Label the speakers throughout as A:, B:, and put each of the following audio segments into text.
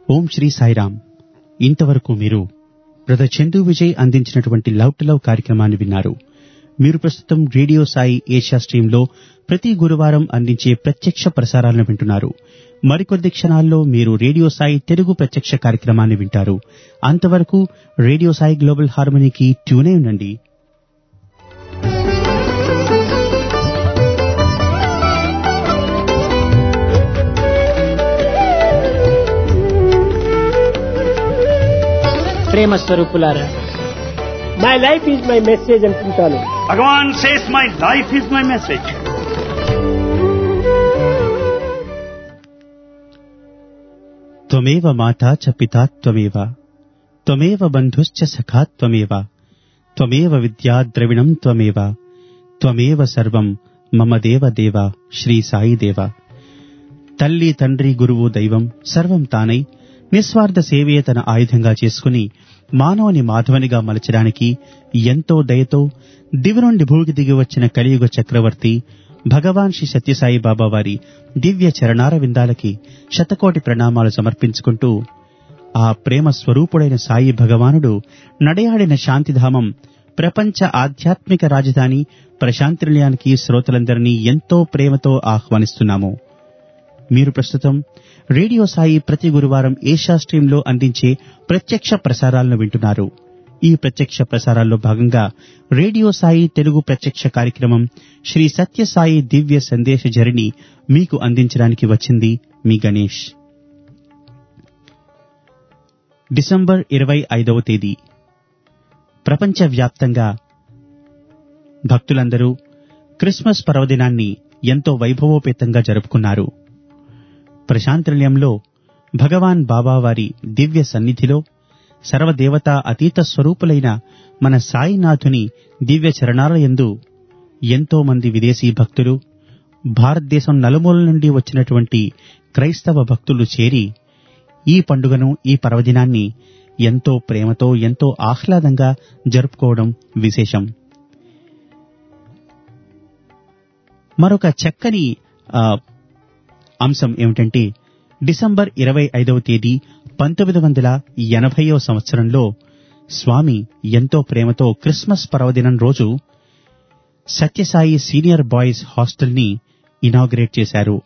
A: ఓం శ్రీ సాయిరామ్ ఇంతవరకు మీరు బ్రదర్ చందు విజయ్ అందించినటువంటి లవ్ టు లవ్ కార్యక్రమాన్ని విన్నారు మీరు ప్రస్తుతం రేడియో సాయి ఏషియా స్ట్రీంలో ప్రతి గురువారం అందించే ప్రత్యక్ష ప్రసారాలను వింటున్నారు మరికొద్ది క్షణాల్లో మీరు రేడియో సాయి తెలుగు ప్రత్యక్ష కార్యక్రమాన్ని వింటారు అంతవరకు రేడియో సాయి గ్లోబల్ హార్మనీకి ట్యూనే ఉండండి
B: ప్రేమ స్వరూపులారా my life is my message అనుకుంటాను
C: Bhagavan says, My life is my message.
A: త్వమేవ మాతా చ పితా త్వమేవ త్వమేవ బంధుశ్చ సఖా త్వమేవ త్వమేవ విద్యా ద్రవిణం త్వమేవ త్వమేవ సర్వం మమ దేవ దేవ శ్రీ సాయి దేవ తల్లి తండ్రి గురువు దైవం సర్వం తానై నిస్వార్థ సేవే తన ఆయుధంగా చేసుకుని మానవుని మాధవనిగా మలచడానికి ఎంతో దయతో దివి నుండి భూమికి దిగి వచ్చిన కలియుగ చక్రవర్తి భగవాన్ శ్రీ సత్యసాయి బాబా వారి దివ్య చరణార విందాలకి శతకోటి ప్రణామాలు సమర్పించుకుంటూ ఆ ప్రేమ స్వరూపుడైన సాయి భగవానుడు నడయాడిన శాంతిధామం ప్రపంచ ఆధ్యాత్మిక రాజధాని ప్రశాంతి నిలయానికి శ్రోతలందరినీ ఎంతో ప్రేమతో ఆహ్వానిస్తున్నాము మీరు ప్రస్తుతం రేడియో సాయి ప్రతి గురువారం ఏషియా స్ట్రీంలో అందించే ప్రత్యక్ష ప్రసారాలను వింటున్నారు ఈ ప్రత్యక్ష ప్రసారాల్లో భాగంగా రేడియో సాయి తెలుగు ప్రత్యక్ష కార్యక్రమం శ్రీ సత్య సాయి దివ్య సందేశ జరిని మీకు అందించడానికి వచ్చింది మీ గణేష్ డిసెంబర్ ఇరవై ఐదవ తేదీ ప్రపంచవ్యాప్తంగా భక్తులందరూ క్రిస్మస్ పర్వదినాన్ని ఎంతో వైభవోపేతంగా జరుపుకున్నారు ప్రశాంతనిలయంలో భగవాన్ బాబావారి దివ్య సన్నిధిలో సర్వదేవతా అతీత స్వరూపులైన మన సాయినాథుని దివ్య చరణాలయందు ఎంతో మంది విదేశీ భక్తులు భారతదేశం నలుమూల నుండి వచ్చినటువంటి క్రైస్తవ భక్తులు చేరి ఈ పండుగను ఈ పర్వదినాన్ని ఎంతో ప్రేమతో ఎంతో ఆహ్లాదంగా జరుపుకోవడం విశేషం మరొక చక్కని ఆ, అంశం ఏమిటంటే డిసెంబర్ ఇరవై ఐదవ తేదీ పంతొమ్మిది వందల ఎనభైవ సంవత్సరంలో స్వామి ఎంతో ప్రేమతో క్రిస్మస్ పర్వదినం రోజు సత్యసాయి సీనియర్ బాయ్స్ హాస్టల్ని ఇనాగ్రేట్ చేశారు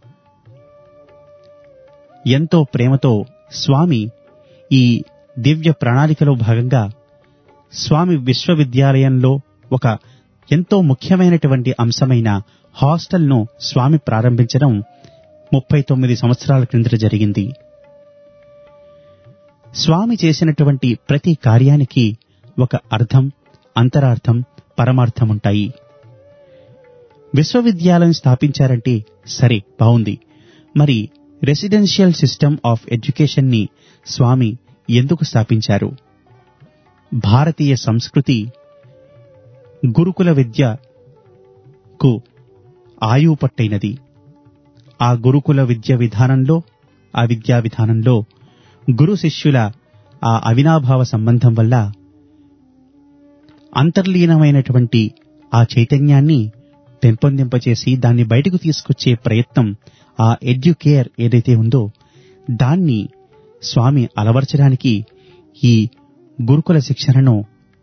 A: ఎంతో ప్రేమతో స్వామి ఈ దివ్య ప్రణాళికలో భాగంగా స్వామి విశ్వవిద్యాలయంలో ఒక ఎంతో ముఖ్యమైనటువంటి అంశమైన హాస్టల్ను స్వామి ప్రారంభించడం ముప్పై తొమ్మిది సంవత్సరాల క్రిందట జరిగింది స్వామి చేసినటువంటి ప్రతి కార్యానికి ఒక అర్థం అంతరార్థం పరమార్థం ఉంటాయి విశ్వవిద్యాలయం స్థాపించారంటే సరే బావుంది మరి రెసిడెన్షియల్ సిస్టమ్ ఆఫ్ ఎడ్యుకేషన్ ని స్వామి ఎందుకు స్థాపించారు భారతీయ సంస్కృతి గురుకుల విద్యకు ఆయువు పట్టైనది ఆ గురుకుల విద్య విధానంలో ఆ విద్యా విధానంలో గురు శిష్యుల ఆ అవినాభావ సంబంధం వల్ల అంతర్లీనమైనటువంటి ఆ చైతన్యాన్ని పెంపొందింపచేసి దాన్ని బయటకు తీసుకొచ్చే ప్రయత్నం ఆ ఎడ్యుకేర్ ఏదైతే ఉందో దాన్ని స్వామి అలవర్చడానికి ఈ గురుకుల శిక్షణను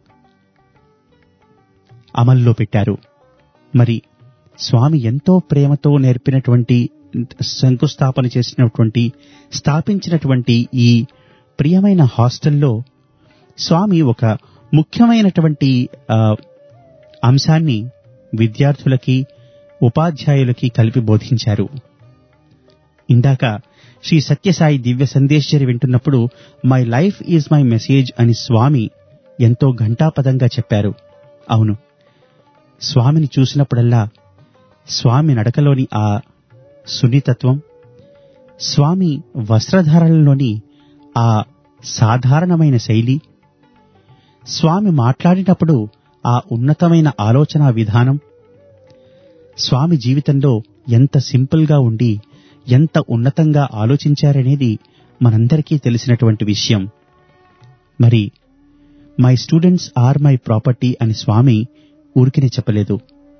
A: అమల్లో పెట్టారు మరి స్వామి ఎంతో ప్రేమతో నేర్పినటువంటి శంకుస్థాపన చేసినటువంటి స్థాపించినటువంటి ఈ ప్రియమైన హాస్టల్లో స్వామి ఒక ముఖ్యమైనటువంటి ఆ, అంశాన్ని విద్యార్థులకి ఉపాధ్యాయులకి కలిపి బోధించారు ఇందాక శ్రీ సత్యసాయి దివ్య సందేశ్వరి వింటున్నప్పుడు my life is my message అని స్వామి ఎంతో ఘంటాపదంగా చెప్పారు అవును స్వామిని చూసినప్పుడల్లా స్వామి నడకలోని ఆ సున్నితత్వం స్వామి వస్త్రధారణలోని ఆ సాధారణమైన శైలి స్వామి మాట్లాడినప్పుడు ఆ ఉన్నతమైన ఆలోచన విధానం స్వామి జీవితంలో ఎంత సింపుల్ గా ఉండి ఎంత ఉన్నతంగా ఆలోచించారనేది మనందరికీ తెలిసినటువంటి విషయం మరి my students are my property అని స్వామి ఊరికినే చెప్పలేదు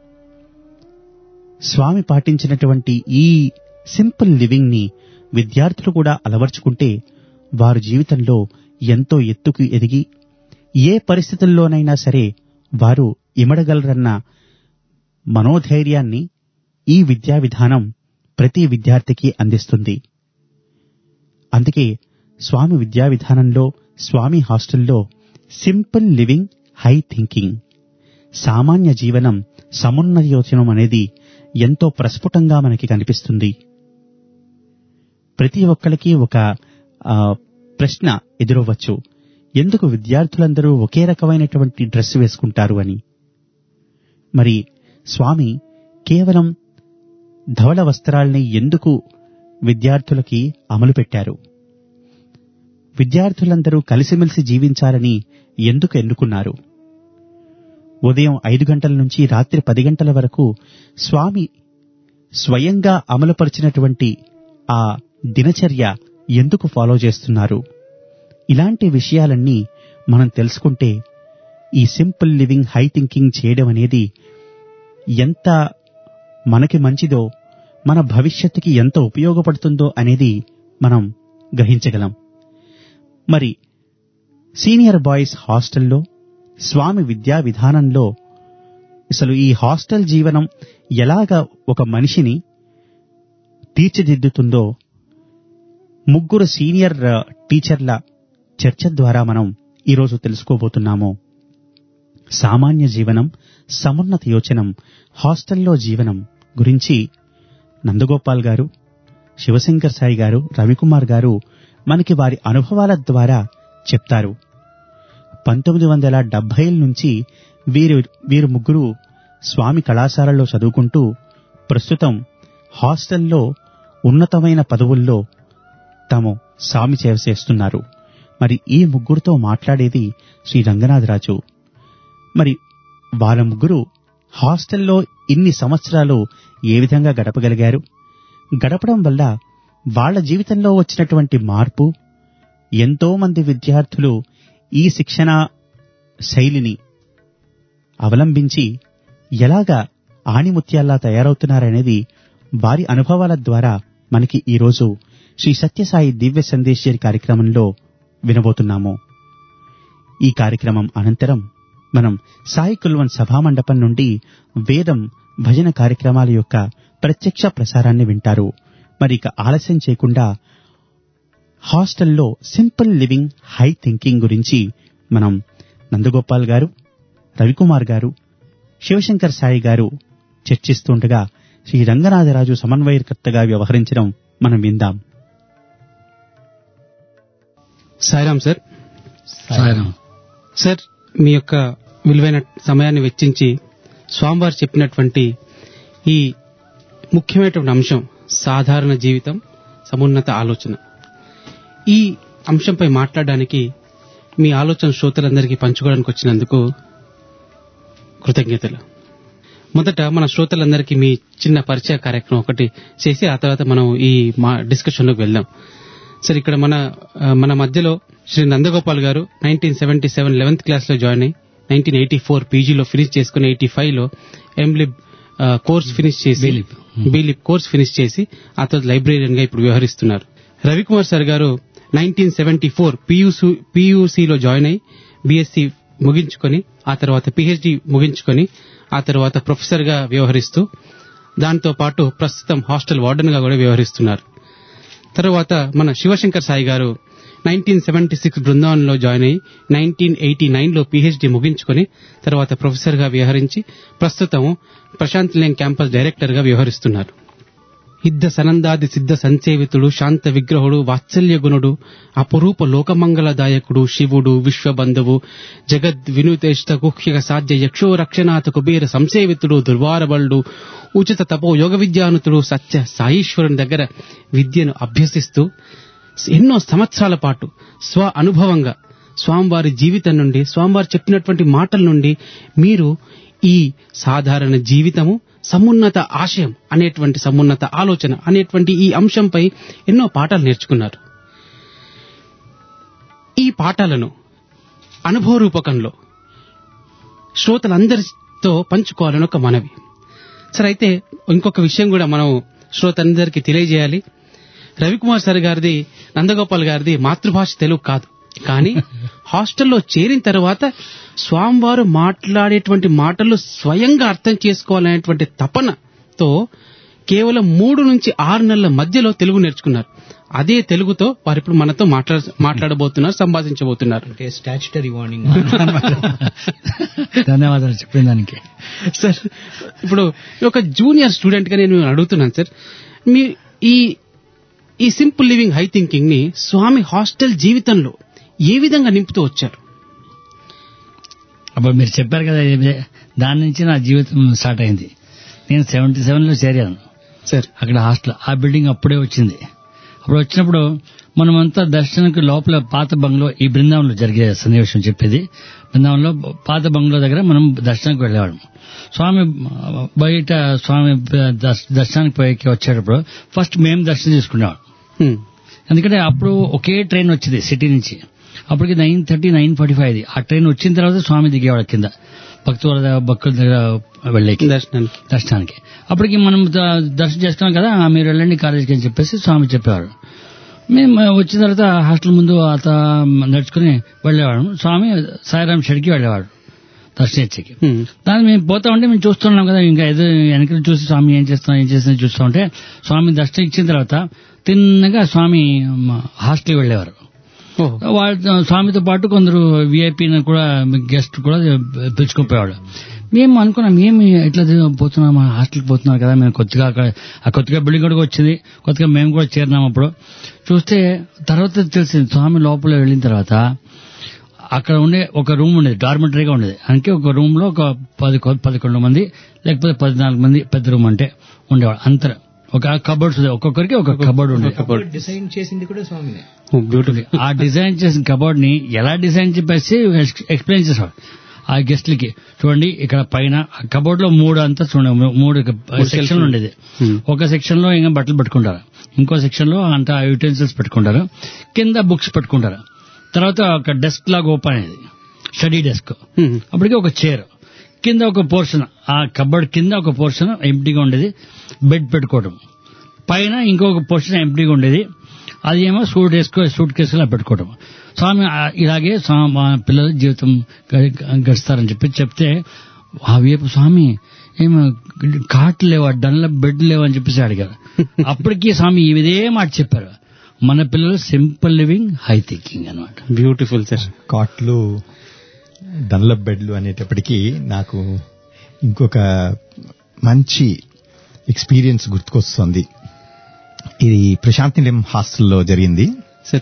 A: స్వామి పాటించినటువంటి ఈ సింపుల్ లివింగ్ ని విద్యార్థులు కూడా అలవర్చుకుంటే వారు జీవితంలో ఎంతో ఎత్తుకు ఎదిగి ఏ పరిస్థితుల్లోనైనా సరే వారు ఇమడగలరన్న మనోధైర్యాన్ని ఈ విద్యా విధానం ప్రతి విద్యార్థికి అందిస్తుంది అందుకే స్వామి విద్యా విధానంలో స్వామి హాస్టల్లో సింపుల్ లివింగ్ హై థింకింగ్ సామాన్య జీవనం సమున్నయోచనం అనేది ఎంతో ప్రస్ఫుటంగా మనకి కనిపిస్తుంది ప్రతి ఒక్కరికి ఒక ఆ, ప్రశ్న ఎదురవ్వచ్చు ఎందుకు విద్యార్థులందరూ ఒకే రకమైనటువంటి డ్రెస్ వేసుకుంటారు అని మరి స్వామి కేవలం ధవళ వస్త్రాల్ని ఎందుకు విద్యార్థులకి అమలు పెట్టారు విద్యార్థులందరూ కలిసిమెలిసి జీవించాలని ఎందుకు ఎన్నుకున్నారు ఉదయం ఐదు గంటల నుంచి రాత్రి పది గంటల వరకు స్వామి స్వయంగా అమలుపరిచినటువంటి ఆ దినచర్య ఎందుకు ఫాలో చేస్తున్నారు ఇలాంటి విషయాలన్నీ మనం తెలుసుకుంటే ఈ సింపుల్ లివింగ్ హై థింకింగ్ చేయడం అనేది ఎంత మనకి మంచిదో మన భవిష్యత్తుకి ఎంత ఉపయోగపడుతుందో అనేది మనం గ్రహించగలం మరి సీనియర్ బాయ్స్ హాస్టల్లో స్వామి విద్యా విధానంలో అసలు ఈ హాస్టల్ జీవనం ఎలాగ ఒక మనిషిని తీర్చిదిద్దుతుందో ముగ్గురు సీనియర్ ఆ, టీచర్ల చర్చ ద్వారా మనం ఈరోజు తెలుసుకోబోతున్నాము సామాన్య జీవనం సమున్నత యోచనం హాస్టల్లో జీవనం గురించి నందగోపాల్ గారు శివశంకర్ సాయి గారు రవికుమార్ గారు మనకి వారి అనుభవాల ద్వారా చెప్తారు పంతొమ్మిది వందల డెబ్బైల నుంచి వీరు వీరు ముగ్గురు స్వామి కళాశాలలో చదువుకుంటూ ప్రస్తుతం హాస్టల్లో ఉన్నతమైన పదవుల్లో తాము స్వామి సేవ చేస్తున్నారు మరి ఈ ముగ్గురుతో మాట్లాడేది శ్రీ రంగనాథరాజు మరి వాళ్ళ ముగ్గురు హాస్టల్లో ఇన్ని సంవత్సరాలు ఏ విధంగా గడపగలిగారు గడపడం వల్ల వాళ్ళ జీవితంలో వచ్చినటువంటి మార్పు ఎంతో మంది విద్యార్థులు ఈ శిక్షణ శైలిని అవలంబించి ఎలాగా ఆణిముత్యాల్లా తయారవుతున్నారనేది వారి అనుభవాల ద్వారా మనకి ఈరోజు శ్రీ సత్యసాయి దివ్య సందేశ్వరి కార్యక్రమంలో వినబోతున్నాము ఈ కార్యక్రమం అనంతరం మనం సాయి కుల్వన్ సభామండపం నుండి వేదం భజన కార్యక్రమాల యొక్క ప్రత్యక్ష ప్రసారాన్ని వింటారు మరి ఇక ఆలస్యం చేయకుండా హాస్టల్లో సింపుల్ లివింగ్ హై థింకింగ్ గురించి మనం నందగోపాల్ గారు రవికుమార్ గారు శివశంకర్ సాయి గారు చర్చిస్తుండగా శ్రీ రంగనాథరాజు సమన్వయకర్తగా వ్యవహరించడం మనం విందాం
D: సాయిరామ్ సార్
E: సాయిరామ్
D: సార్ మీ యొక్క విలువైన సమయాన్ని వెచ్చించి స్వామివారు చెప్పినటువంటి ఈ ముఖ్యమైనటువంటి అంశం సాధారణ జీవితం సమున్నత ఆలోచన ఈ అంశంపై మాట్లాడడానికి మీ ఆలోచన శ్రోతలందరికీ పంచుకోవడానికి వచ్చినందుకు కృతజ్ఞతలు మొదట మన శ్రోతలందరికీ మీ చిన్న పరిచయ కార్యక్రమం ఒకటి చేసి ఆ తర్వాత మనం ఈ మా డిస్కషన్లోకి వెళ్దాం సార్ ఇక్కడ మన ఆ, మన మధ్యలో Shri Nandagopal garu nineteen seventy seven eleventh class లో జాయిన్ అయ్యి నైన్టీన్ ఎయిటీ ఫోర్ పీజీలో ఫినిష్ చేసుకుని ఎయిటీ ఫైవ్ లో ఎంలిబ్ కోర్స్ ఫినిష్ చేసి
E: బీలిబ్.
D: బీలిబ్ కోర్స్ ఫినిష్ చేసి ఆ తర్వాత లైబ్రేరియన్ గా ఇప్పుడు వ్యవహరిస్తున్నారు Ravikumar sir garu nineteen seventy four పియూసీలో జాయిన్ అయ్యి బీఎస్సీ ముగించుకొని ఆ తర్వాత పిహెచ్డి ముగించుకొని ఆ తర్వాత ప్రొఫెసర్ గా వ్యవహరిస్తూ దాంతో పాటు ప్రస్తుతం హాస్టల్ వార్డెన్ గా కూడా వ్యవహరిస్తున్నారు తర్వాత మన Sivashankar Sai garu nineteen seventy six బృందావనంలో జాయిన్ అయ్యి నైన్టీన్ ఎయిటీ నైన్ లో పిహెచ్డి ముగించుకొని తర్వాత ప్రొఫెసర్ గా వ్యవహరించి ప్రస్తుతం ప్రశాంత్ నిలయం క్యాంపస్ డైరెక్టర్ గా వ్యవహరిస్తున్నారు ఇద్ద సనందాది సిద్ధ సంసేవితుడు శాంత విగ్రహుడు వాత్సల్య గుణుడు అపురూప లోకమంగళదాయకుడు శివుడు విశ్వబంధువు జగద్ వినుతేష్ట కుహ్యక సాధ్య యక్షో రక్షనాథ కుబేర సంసేవితుడు దుర్వారబలుడు ఉచిత తపో యోగ విద్యానుతుడు సత్య సాయీశ్వరుని దగ్గర విద్యను అభ్యసిస్తూ ఎన్నో సంవత్సరాల పాటు స్వ అనుభవంగా స్వామివారి జీవితం నుండి స్వామివారు చెప్పినటువంటి మాటల నుండి మీరు ఈ సాధారణ జీవితము సమున్నత ఆశయం అనేటువంటి సమున్నత ఆలోచన అనేటువంటి ఈ అంశంపై ఎన్నో పాఠాలు నేర్చుకున్నారు ఈ పాఠాలను అనుభవ రూపకంలో శ్రోతలందరితో పంచుకోవాలని ఒక మనవి సరే అయితే ఇంకొక విషయం కూడా మనం శ్రోతలందరికీ తెలియజేయాలి రవికుమార్ సార్ గారిది నందగోపాల్ గారిది మాతృభాష తెలుగు కాదు కానీ హాస్టల్లో చేరిన తర్వాత స్వామివారు మాట్లాడేటువంటి మాటలు స్వయంగా అర్థం చేసుకోవాలనేటువంటి తపనతో కేవలం మూడు నుంచి ఆరు నెలల మధ్యలో తెలుగు నేర్చుకున్నారు అదే తెలుగుతో వారు ఇప్పుడు మనతో మాట్లాడ మాట్లాడబోతున్నారు సంభాషించబోతున్నారు
E: అంటే స్టాచ్యుటరీ వార్నింగ్
F: ధన్యవాదాలు చెప్పిన దానికి
D: సార్ ఇప్పుడు ఒక జూనియర్ స్టూడెంట్ గా నేను మిమ్మల్ని అడుగుతున్నాను సార్ మీ ఈ ఈ సింపుల్ లివింగ్ హై థింకింగ్ ని స్వామి హాస్టల్ జీవితంలో ఏ విధంగా నింపుతూ వచ్చారు
F: అప్పుడు మీరు చెప్పారు కదా ఇది, దాని నుంచి నా జీవితం స్టార్ట్ అయింది నేను సెవెంటీ సెవెన్ లో చేరాను
D: సార్
F: అక్కడ హాస్టల్ ఆ బిల్డింగ్ అప్పుడే వచ్చింది అప్పుడు వచ్చినప్పుడు మనమంతా దర్శనానికి లోపల పాత బంగ్లో ఈ బృందావనంలో జరిగే సన్నివేశం చెప్పేది బృందావనంలో పాత బంగ్లో దగ్గర మనం దర్శనానికి వెళ్ళేవాళ్ళం స్వామి బయట స్వామి దర్శ- దర్శనానికి పోయి వచ్చేటప్పుడు ఫస్ట్ మేము దర్శనం చేసుకునేవాళ్ళం
D: హ్మ్.
F: ఎందుకంటే అప్పుడు ఒకే ట్రైన్ వచ్చింది సిటీ నుంచి అప్పటికి nine thirty nine forty five అది ఆ ట్రైన్ వచ్చిన తర్వాత స్వామి దిగేవాడు కింద భక్తుల దగ్గర- భక్తుల దగ్గర వెళ్ళేకి
D: దర్శనానికి
F: దర్శనానికి అప్పటికి మనం ద- దర్శనం చేసుకున్నాం కదా ఆ మీరు వెళ్ళండి కాలేజీకి అని చెప్పేసి స్వామి చెప్పేవారు మేము వచ్చిన తర్వాత హాస్టల్ ముందు అత నడుచుకుని వెళ్ళేవాడు స్వామి సాయిరాం షెడ్కి వెళ్ళేవాడు దర్శనించేకి
D: హ్మ్.
F: దాన్ని మేము పోతా ఉంటే మేము చూస్తున్నాం కదా ఇంకా ఏదో వెనక చూసి స్వామి ఏం చేస్తున్నా ఏం చేస్తున్నా చూస్తూ ఉంటే స్వామి దర్శనం ఇచ్చిన తర్వాత తిన్నగా స్వామి మ, హాస్టల్కి వెళ్ళేవారు
D: ఓహో
F: వాళ్ళ స్వామితో పాటు కొందరు విఐపీని కూడా గెస్ట్ కూడా పిలుచుకుపోయేవాడు మేము అనుకున్నాం ఏమి ఎట్లా పోతున్నాం మా హాస్టల్కి పోతున్నాం కదా మేము కొత్తగా అక్కడ ఆ కొత్తగా బిల్డింగ్ కూడా వచ్చింది కొత్తగా మేము కూడా చేరినాం అప్పుడు చూస్తే తర్వాత తెలిసింది స్వామి లోపల వెళ్ళిన తర్వాత అక్కడ ఉండే ఒక రూమ్ ఉండేది డార్మెంటరీగా ఉండేది అంటే ఒక రూమ్ లో ఒక పది పదకొండు మంది లేకపోతే పద్నాలుగు మంది పెద్ద రూమ్ అంటే ఉండేవాడు అంతర ఒక కబోర్డ్స్ ఒక్కొక్కరికి ఒక కబోర్డ్ ఉండేది
E: డిసైన్ చేసింది కూడా స్వామినే
D: బ్యూటిఫుల్
F: ఆ డిజైన్ చేసిన కబోర్డ్ ని ఎలా డిజైన్ చెప్పేసి ఎక్స్ప్లెయిన్ చేసేవాడు ఆ గెస్ట్ లకి చూడండి ఇక్కడ పైన కబోర్డ్ లో మూడు అంతా చూడండి మూడు సెక్షన్ ఉండేది ఒక సెక్షన్ లో ఇంకా బట్టలు పెట్టుకుంటారు ఇంకో సెక్షన్ లో అంతా యూటెన్సిల్స్ పెట్టుకుంటారు కింద బుక్స్ పెట్టుకుంటారు తర్వాత ఒక డెస్క్ లాగా ఓపెన్ అయ్యేది స్టడీ డెస్క్
D: హ్మ్.
F: అప్పటికి ఒక చైర్ కింద ఒక పోర్షన్ ఆ కబోర్డ్ కింద ఒక పోర్షన్ ఎంటీగా ఉండేది బెడ్ పెట్టుకోవడం పైన ఇంకొక పోర్షన్ ఎంటీగా ఉండేది అది ఏమో సూట్ వేసుకో సూట్ కేసులో పెట్టుకోవడం స్వామి ఆ, ఇలాగే స్వామి మా పిల్లల జీవితం గ- గడుస్తారని చెప్పి చెప్తే ఆ వేపు స్వామి ఏమో కాట్లు లేవా డన్ల బెడ్ లేవా అని చెప్పేసి అడిగారు అప్పటికి స్వామి ఇదే మాట చెప్పారు మన పిల్లలు సింపుల్ లివింగ్ హై థింకింగ్ అనమాట
D: బ్యూటిఫుల్ సార్
G: కాట్లు డన్లప్ బెడ్లు అనేటప్పటికీ నాకు ఇంకొక మంచి ఎక్స్పీరియన్స్ గుర్తుకొస్తుంది ఇది ప్రశాంత్ నిలయం హాస్టల్లో జరిగింది
D: సార్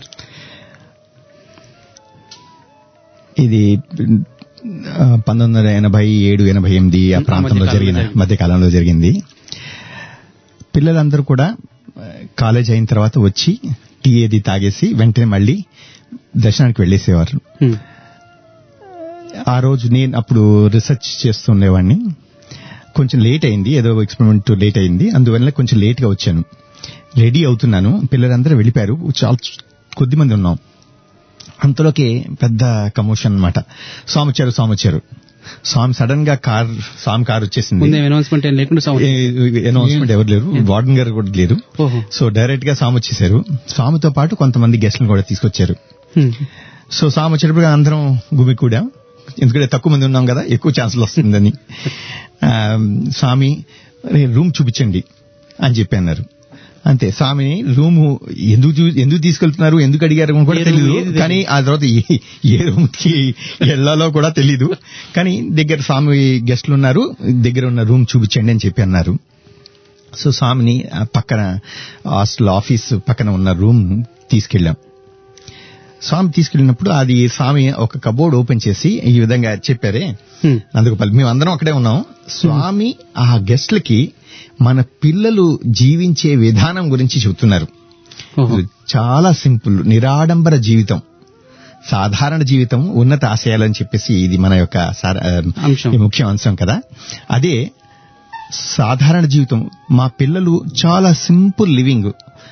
G: ఇది ఆ, పంతొమ్మిది వందల ఎనభై ఏడు ఎనభై ఎనిమిది ఆ ప్రాంతంలో
D: మధ్యకాలంలో
G: జరిగిన
D: జరిగింది.
G: మధ్యకాలంలో జరిగింది పిల్లలందరూ కూడా ఆ, కాలేజ్ అయిన తర్వాత వచ్చి టీ ఏది తాగేసి వెంటనే మళ్ళీ దర్శనానికి వెళ్ళేసేవారు
D: హ్మ్.
G: ఆ రోజు నేను అప్పుడు రీసెర్చ్ చేస్తుండేవాడిని కొంచెం లేట్ అయింది ఏదో ఎక్స్పెరిమెంట్ లేట్ అయింది అందువల్ల కొంచెం లేట్ గా వచ్చాను రెడీ అవుతున్నాను పిల్లలందరూ వెళ్ళిపోయారు చాలా కొద్ది మంది ఉన్నాం అంతలోకి పెద్ద కమోషన్ అన్నమాట స్వామి వచ్చారు స్వామి వచ్చారు స్వామి సడన్ గా కార్ స్వామి కార్ వచ్చేసింది
D: ముందే అనౌన్స్మెంట్ ఏం లేకుండా సౌండ్
G: అనౌన్స్మెంట్ ఎవరు లేరు వార్డెన్ గారు కూడా లేరు
D: ఓహో
G: సో డైరెక్ట్ గా స్వామి వచ్చేసారు స్వామితో పాటు కొంతమంది గెస్ట్లను కూడా తీసుకొచ్చారు
D: హ్మ్.
G: సో స్వామి వచ్చేటప్పుడు అందరం గుమి కూడా ఎందుకంటే తక్కువ మంది ఉన్నాం కదా ఎక్కువ ఛాన్సులు వస్తుందని ఆ, స్వామి రూమ్ చూపించండి అని చెప్పి అన్నారు అంతే స్వామిని రూమ్ ఎందుకు చూ- ఎందుకు తీసుకెళ్తున్నారు ఎందుకు అడిగారు అని కూడా
D: ఏ room,
G: తెలియదు
D: ఏది తెలియదు.
G: కానీ ఆ తర్వాత ఏ- ఏ రూమ్ కి వెళ్ళాలో కూడా తెలీదు కానీ దగ్గర స్వామి గెస్ట్లు ఉన్నారు దగ్గర ఉన్న రూమ్ చూపించండి అని చెప్పి అన్నారు సో స్వామిని ఆ పక్కన హాస్టల్ ఆఫీస్ పక్కన ఉన్న రూమ్ తీసుకెళ్ళాం స్వామి తీసుకెళ్ళినప్పుడు అది స్వామి ఒక కబోర్డ్ ఓపెన్ చేసి ఈ విధంగా చెప్పారే
D: హ్మ్.
G: అందుకు మేము అందరం అక్కడే ఉన్నాం స్వామి ఆ గెస్ట్లకి మన పిల్లలు జీవించే విధానం గురించి చెబుతున్నారు
D: ఓహో
G: చాలా సింపుల్ నిరాడంబర జీవితం సాధారణ జీవితం ఉన్నత ఆశయాలని చెప్పేసి ఇది మన యొక్క సార- ఆ,
D: అంశం.
G: ఈ ముఖ్య అంశం కదా అదే సాధారణ జీవితం మా పిల్లలు చాలా సింపుల్ లివింగ్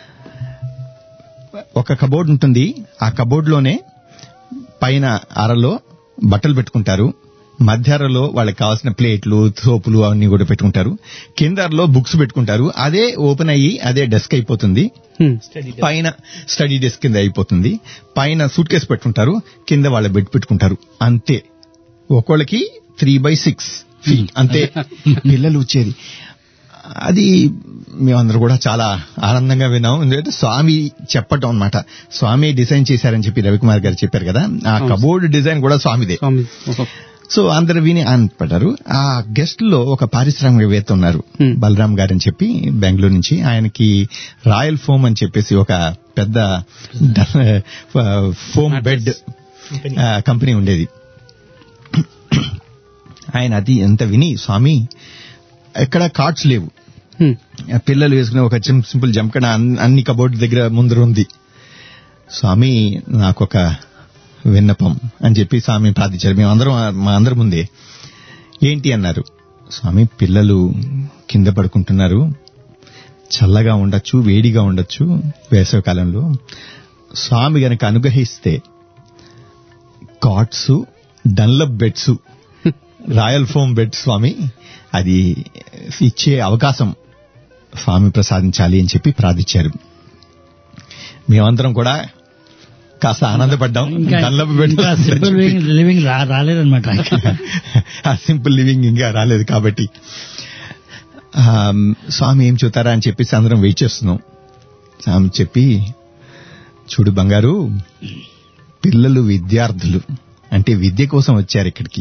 G: ఒక కబోర్డ్ ఉంటుంది ఆ కబోర్డ్ లోనే పైన అరలో బట్టలు పెట్టుకుంటారు మధ్యలో వాళ్ళకి కావాల్సిన ప్లేట్లు సోపులు అవన్నీ కూడా పెట్టుకుంటారు కిందలో బుక్స్ పెట్టుకుంటారు అదే ఓపెన్ అయ్యి అదే డెస్క్ అయిపోతుంది
D: హ్మ్.
G: పైన స్టడీ డెస్క్ కింద అయిపోతుంది పైన సూట్ కేసు పెట్టుకుంటారు కింద వాళ్ళ బెడ్ పెట్టుకుంటారు అంతే ఒక్కొక్కళ్ళకి త్రీ బై సిక్స్ ఫీట్ అంతే పిల్లలు వచ్చేది అది మేమందరూ కూడా చాలా ఆనందంగా విన్నాం ఎందుకంటే స్వామి చెప్పటం అన్నమాట స్వామి డిజైన్ చేశారని చెప్పి రవికుమార్ గారు చెప్పారు కదా ఆ కబోర్డ్ డిజైన్ కూడా స్వామిదే
D: స్వామి ఒక-
G: సో అందరు విని ఆనందపడ్డారు ఆ గెస్ట్ లో ఒక పారిశ్రామికవేత్త ఉన్నారు
D: Hmm.
G: బలరాం గారు అని చెప్పి బెంగళూరు నుంచి ఆయనకి రాయల్ ఫోమ్ అని చెప్పేసి ఒక పెద్ద ఫోమ్ బెడ్ కంపెనీ ఉండేది ఆయన అది ఎంత విని స్వామి ఎక్కడ కార్డ్స్ లేవు
D: హ్మ్.
G: ఆ పిల్లలు వేసుకునే ఒక చిం- సింపుల్ జంకణ అన్- అన్ని కబోర్డ్ దగ్గర ముందర ఉంది స్వామి నాకొక విన్నపం అని చెప్పి స్వామి ప్రార్థించారు మేము అందరం మా అందరి ముందే ఏంటి అన్నారు స్వామి పిల్లలు కింద పడుకుంటున్నారు చల్లగా ఉండొచ్చు వేడిగా ఉండొచ్చు వేసవి కాలంలో స్వామి గనక అనుగ్రహిస్తే cots Dunlop beds royal foam bed Swami అది ఇచ్చే అవకాశం స్వామి ప్రసాదించాలి అని చెప్పి ప్రార్థించారు మేమందరం కూడా కాస్త ఆనందపడ్డాం
F: ఇంకా
G: డన్లప్ బెడ్
F: ఇంకా సింపుల్ లివింగ్ లివింగ్ రా- రాలేదన్నమాట
G: ఆ సింపుల్ లివింగ్ ఇంకా రాలేదు కాబట్టి ఆ, స్వామి ఏం చూతారా అని చెప్పేసి అందరం వెయిట్ చేస్తున్నాం స్వామి చెప్పి చూడు బంగారు పిల్లలు విద్యార్థులు అంటే విద్య కోసం వచ్చారు ఇక్కడికి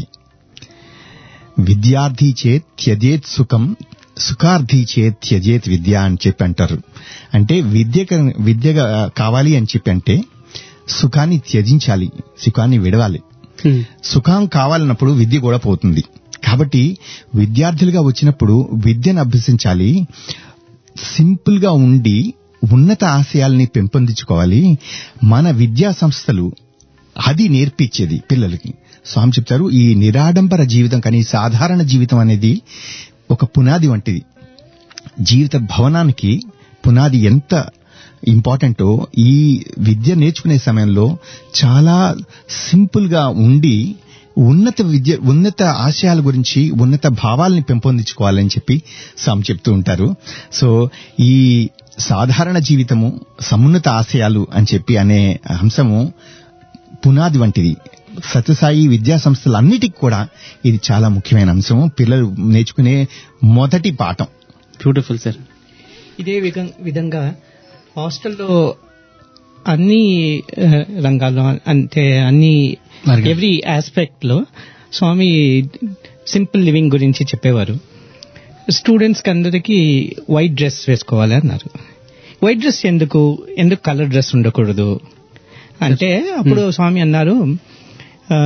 G: విద్యార్థి చేత్ త్యజేత్ సుఖం సుఖార్థి చేత్ త్యజేత్ విద్య అని చెప్పి అంటారు అంటే విద్య క- విద్య కావాలి అని చెప్పి అంటే సుఖాన్ని త్యజించాలి సుఖాన్ని విడవాలి
D: హ్మ్.
G: సుఖం కావాలన్నప్పుడు విద్య కూడా పోతుంది కాబట్టి విద్యార్థులుగా వచ్చినప్పుడు విద్యను అభ్యసించాలి సింపుల్ గా ఉండి ఉన్నత ఆశయాల్ని పెంపొందించుకోవాలి మన విద్యా సంస్థలు అది నేర్పించేది పిల్లలకి స్వామి చెప్తారు ఈ నిరాడంబర జీవితం కానీ సాధారణ జీవితం అనేది ఒక పునాది వంటిది జీవిత భవనానికి పునాది ఎంత ఇంపార్టెంటో ఈ విద్య నేర్చుకునే సమయంలో చాలా సింపుల్ గా ఉండి ఉన్నత విద్య ఉన్నత ఆశయాల గురించి ఉన్నత భావాల్ని పెంపొందించుకోవాలని చెప్పి స్వామి చెప్తూ ఉంటారు సో ఈ సాధారణ జీవితము సమున్నత ఆశయాలు అని చెప్పి అనే అంశము పునాది వంటిది సత్యసాయి విద్యా సంస్థలన్నిటికీ కూడా ఇది చాలా ముఖ్యమైన అంశం పిల్లలు నేర్చుకునే మొదటి పాఠం
D: బ్యూటిఫుల్ సార్
E: ఇదే విధం- విధంగా హాస్టల్లో అన్ని ఆ, రంగాల్లో అంటే అన్ని
F: వర్గాలు.
E: ఎవ్రీ ఆస్పెక్ట్ లో స్వామి సింపుల్ లివింగ్ గురించి చెప్పేవారు స్టూడెంట్స్ కి అందరికి వైట్ డ్రెస్ వేసుకోవాలి అన్నారు వైట్ డ్రెస్ ఎందుకు ఎందుకు కలర్ డ్రెస్ ఉండకూడదు అంటే అప్పుడు స్వామి అన్నారు ఆ,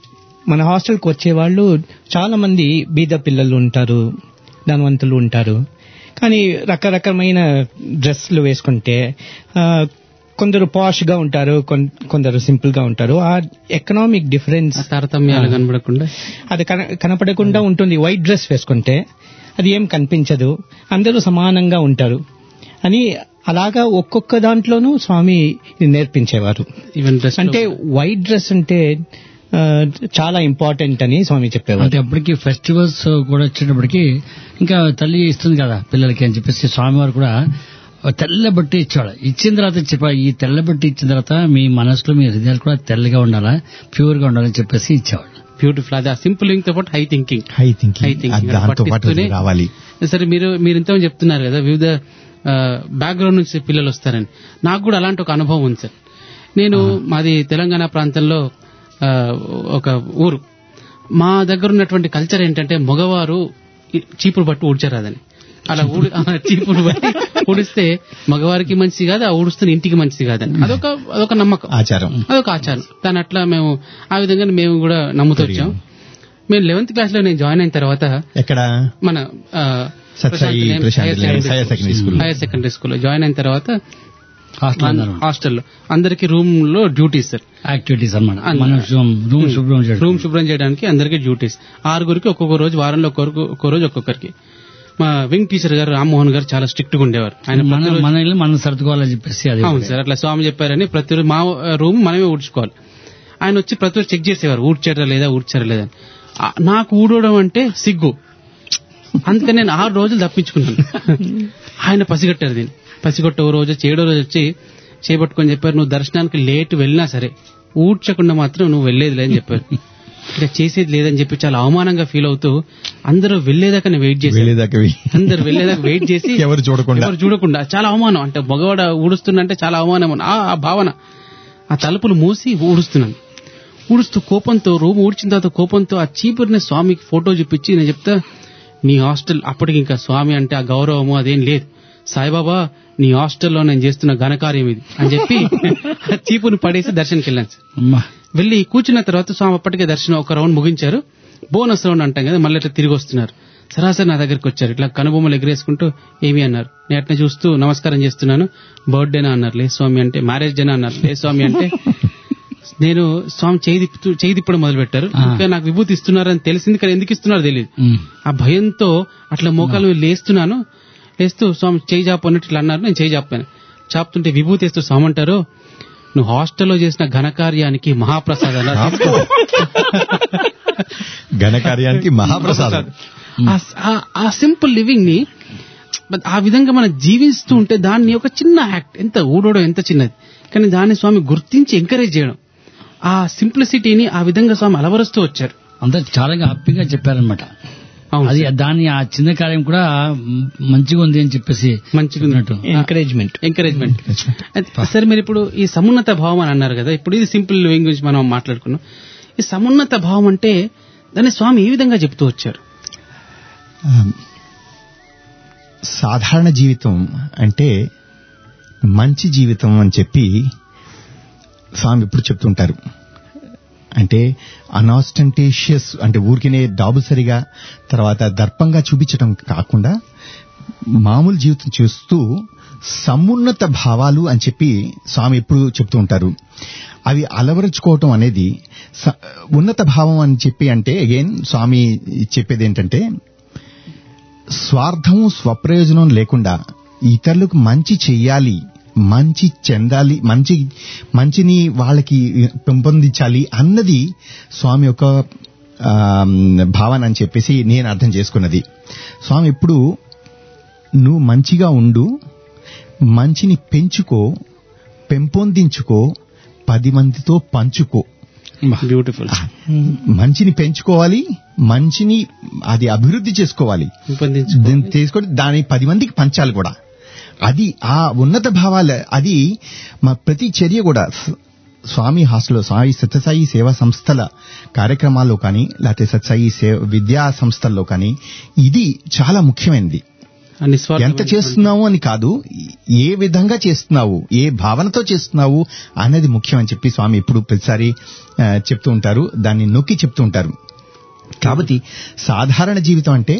E: మన హాస్టల్కి వచ్చే వాళ్ళు చాలా మంది బీద పిల్లలు ఉంటారు ధనవంతులు ఉంటారు కానీ రకరకమైన డ్రెస్లు వేసుకుంటే ఆ, కొందరు పాష్ గా ఉంటారు కొన్- కొందరు సింపుల్ గా ఉంటారు ఆ ఎకనామిక్ డిఫరెన్స్
D: ఆ తారతమ్యాలు కనబడకుండా
E: అది కన- కనపడకుండా ఉంటుంది వైట్ డ్రెస్ వేసుకుంటే అది ఏం కనిపించదు అందరూ సమానంగా ఉంటారు అని అలాగా ఒక్కొక్క దాంట్లోనూ స్వామి ఇది నేర్పించేవారు
D: ఈవెన్ డ్రెస్
E: అంటే వైట్ డ్రెస్ అంటే ఆ, చాలా ఇంపార్టెంట్ అని స్వామి చెప్పేవారు
F: అంటే అప్పటికి ఫెస్టివల్స్ కూడా వచ్చేటప్పటికి ఇంకా తల్లి ఇస్తుంది కదా పిల్లలకి అని చెప్పేసి స్వామివారు కూడా తెల్ల బట్టి ఇచ్చేవాడు ఇచ్చిన తర్వాత చెప్పా ఈ తెల్ల బట్టి ఇచ్చిన తర్వాత మీ మనసులో మీ హృదయాలు కూడా తెల్లగా ఉండాలా ప్యూర్ గా ఉండాలని చెప్పేసి ఇచ్చేవాడు
D: బ్యూటిఫుల్ అది ఆ సింపుల్ తో పాటు high thinking
G: high
D: high
G: thinking
D: thinking
G: దాంతో పాటు అది రావాలి
D: సరే మీరు మీరు ఇంత చెప్తున్నారు కదా వివిధ బ్యాక్గ్రౌండ్ నుంచి పిల్లలు వస్తారని నాకు కూడా అలాంటి ఒక అనుభవం ఉంది సార్ నేను మాది తెలంగాణ ప్రాంతంలో ఆ, ఒక ఊరు మా దగ్గర ఉన్నటువంటి కల్చర్ ఏంటంటే మగవారు ఈ- చీపురు బట్టి ఊడ్చరాదని అలా ఊడి ఆ, చీపురు బట్టి ఊడిస్తే మగవారికి మంచిది కాదు ఆ ఊడుస్తున్న ఇంటికి మంచిది కాదని అదొక అదొక నమ్మకం
G: ఆచారం
D: అదొక ఆచారం దాని అట్లా మేము ఆ విధంగా మేము కూడా నమ్ముతూ వచ్చాం మేము లెవెన్త్ క్లాస్ లో నేను జాయిన్ అయిన తర్వాత
G: ఎక్కడ
D: మన ఆ,
G: సత్సాయి
D: Prashanth
G: Prashanth
D: higher
G: Nilayam,
D: secondary
G: higher secondary
D: school.
G: School.
D: Higher secondary స్కూల్లో జాయిన్ అయిన తర్వాత
F: హాస్టల్ అన్నారు
D: హాస్టల్లో అందరికి రూమ్ లో డ్యూటీస్ సార్
F: యాక్టివిటీస్ అన్నమాట
D: అన్న-
F: మనం శుభ్రం- రూమ్ శుభ్రం చేయడం
D: రూమ్ శుభ్రం చేయడానికి అందరికి డ్యూటీస్ ఆరుగురికి ఒక్కొక్క రోజు వారంలో ఒక్కొక్క ఒక్కో రోజు ఒక్కొక్కరికి మా వింగ్ టీచర్ గారు రామ్మోహన్ గారు చాలా స్ట్రిక్ట్ గా ఉండేవారు ఆయన
F: మన
D: ప్రతిరోజు-
F: మన ఇల్లు మనం సర్దుకోవాలని చెప్పేసి అది
D: అవును సార్ అట్లా స్వామి చెప్పారని ప్రతిరోజు మా రూమ్ మనమే ఊడ్చుకోవాలి ఆయన వచ్చి ప్రతిరోజు చెక్ చేసేవారు ఊడ్చారా లేదా ఊడ్చారా లేదా అని. ఆ, నాకు ఊడవడం అంటే సిగ్గు అందుకని నేను ఆరు రోజులు తప్పించుకున్నాను ఆయన పసిగట్టారు దీన్ని పసిగొట్ట ఓ రోజు వచ్చి, ఏడో రోజు వచ్చి చేపట్టుకొని చెప్పారు నువ్వు దర్శనానికి లేట్ వెళ్ళినా సరే ఊడ్చకుండా మాత్రం నువ్వు వెళ్ళేది లేదని చెప్పారు ఇక చేసేది లేదని చెప్పి చాలా అవమానంగా ఫీల్ అవుతూ అందరూ వెళ్ళేదాకా నేను వెయిట్ చేశాను
G: వెళ్ళేదాకా వెయ్యి.
D: అందరు వెళ్ళేదాకా వెయిట్ చేసి
G: ఎవరు చూడకుండా.
D: ఎవరు చూడకుండా చాలా అవమానం అంటే మగవాడ ఊడుస్తుందంటే చాలా అవమానం ఆ ఆ భావన ఆ తలుపులు మూసి ఊడుస్తున్నాను ఊడుస్తూ కోపంతో రూమ్ ఊడ్చిన తర్వాత కోపంతో ఆ చీపురిని స్వామికి ఫోటో చూపించి నేను చెప్తా నీ హాస్టల్ అప్పటికి ఇంకా స్వామి అంటే ఆ గౌరవము అదేం లేదు సాయిబాబా నీ హాస్టల్లో నేను చేస్తున్న ఘనకార్యం ఇది అని చెప్పి ఆ చీపుని పడేసి దర్శనకి వెళ్ళాను సార్.
F: అమ్మా
D: వెళ్ళి కూర్చున్న తర్వాత స్వామి అప్పటికే దర్శనం ఒక రౌండ్ ముగించారు బోనస్ రౌండ్ అంటాం కదా మళ్ళీ ఇట్లా తిరిగి వస్తున్నారు సరాసరి నా దగ్గరికి వచ్చారు ఇట్లా కనుబొమ్మలు ఎగిరేసుకుంటూ ఏమి అన్నారు నేను అట్లా చూస్తూ నమస్కారం చేస్తున్నాను బర్త్డేనా అన్నారు లే స్వామి అంటే మ్యారేజ్ డేనా అన్నారు లే స్వామి అంటే నేను స్వామి చేయి తిప్పుతూ చేయి తిప్పడం మొదలు పెట్టారు ఇంకా నాకు విభూతి ఇస్తున్నారని తెలిసింది కానీ ఎందుకు ఇస్తున్నారో తెలియదు
F: ఉమ్.
D: ఆ భయంతో అట్లా మోకాలు మీద లేస్తున్నాను లేస్తూ స్వామి చేయి చాపన్నట్టు ఇట్లా అన్నారు నేను చేయి చాపాను చాపుతుంటే విభూతి వేస్తూ స్వామి అంటారు నువ్వు హాస్టల్లో చేసిన ఘనకార్యానికి మహాప్రసాదం
G: ఘనకార్యానికి మహాప్రసాదం
D: ఆ- ఆ- ఆ సింపుల్ లివింగ్ ని but ఆ విధంగా మనం జీవిస్తూ ఉంటే దాన్ని ఒక చిన్న యాక్ట్ ఎంత ఊడోడో ఎంత చిన్నది కానీ దాన్ని స్వామి గుర్తించి ఎంకరేజ్ చేయడం ఆ సింప్లిసిటీని ఆ విధంగా స్వామి అలవరుస్తూ వచ్చారు
F: అంతా చాలా హ్యాపీగా చెప్పారనమాట
D: అవును
F: అది దాని ఆ చిన్న కార్యం కూడా మ్, మంచిగా ఉంది అని చెప్పేసి
D: మంచిగా ఉన్నట్టు
E: ఎంకరేజ్మెంట్
D: ఎంకరేజ్మెంట్ సరే మీరు ఇప్పుడు ఈ సమున్నత భావం అని అన్నారు కదా ఇప్పుడు ఇది సింపుల్ లివింగ్ గురించి మనం మాట్లాడుకున్నాం ఈ సమున్నత భావం అంటే దాన్ని స్వామి ఏ విధంగా చెప్తూ వచ్చారు
G: ఆ, సాధారణ జీవితం అంటే మంచి జీవితం అని చెప్పి స్వామి ఇప్పుడు చెప్తుంటారు అంటే అనాస్టంటేషియస్ అంటే ఊరికినే డాబుసరిగా తర్వాత దర్పంగా చూపించడం కాకుండా మామూలు జీవితం చూస్తూ సమున్నత భావాలు అని చెప్పి స్వామి ఎప్పుడు చెప్తూ ఉంటారు అవి అలవరుచుకోవటం అనేది స- ఉన్నత భావం అని చెప్పి అంటే అగైన్ స్వామి చెప్పేది ఏంటంటే స్వార్థం స్వప్రయోజనం లేకుండా ఇతరులకు మంచి చెయ్యాలి మంచి చెందాలి మంచి మంచిని వాళ్ళకి పెంపొందించాలి అన్నది స్వామి యొక్క ఆ, భావన అని చెప్పేసి నేను అర్థం చేసుకున్నది స్వామి ఎప్పుడు నువ్వు మంచిగా ఉండు మంచిని పెంచుకో పెంపొందించుకో పది మందితో పంచుకో
D: బ్యూటిఫుల్
G: మంచిని పెంచుకోవాలి మంచిని అది అభివృద్ధి చేసుకోవాలి దీన్ని తీసుకొని దాని పది మందికి పంచాలి కూడా అది ఆ ఉన్నత భావాల అది మా ప్రతి చర్య కూడా స- స్వామి హాస్టల్లో స్వామి సత్యసాయి సేవా సంస్థల కార్యక్రమాల్లో కానీ లేకపోతే సత్యసాయి సేవ విద్యా సంస్థల్లో కానీ ఇది చాలా ముఖ్యమైనది ఎంత చేస్తున్నావు అని కాదు ఏ విధంగా చేస్తున్నావు ఏ భావనతో చేస్తున్నావు అనేది ముఖ్యం అని చెప్పి స్వామి ఇప్పుడు ప్రతిసారి ఆ, చెప్తూ ఉంటారు దాన్ని నొక్కి చెప్తూ ఉంటారు కాబట్టి సాధారణ జీవితం అంటే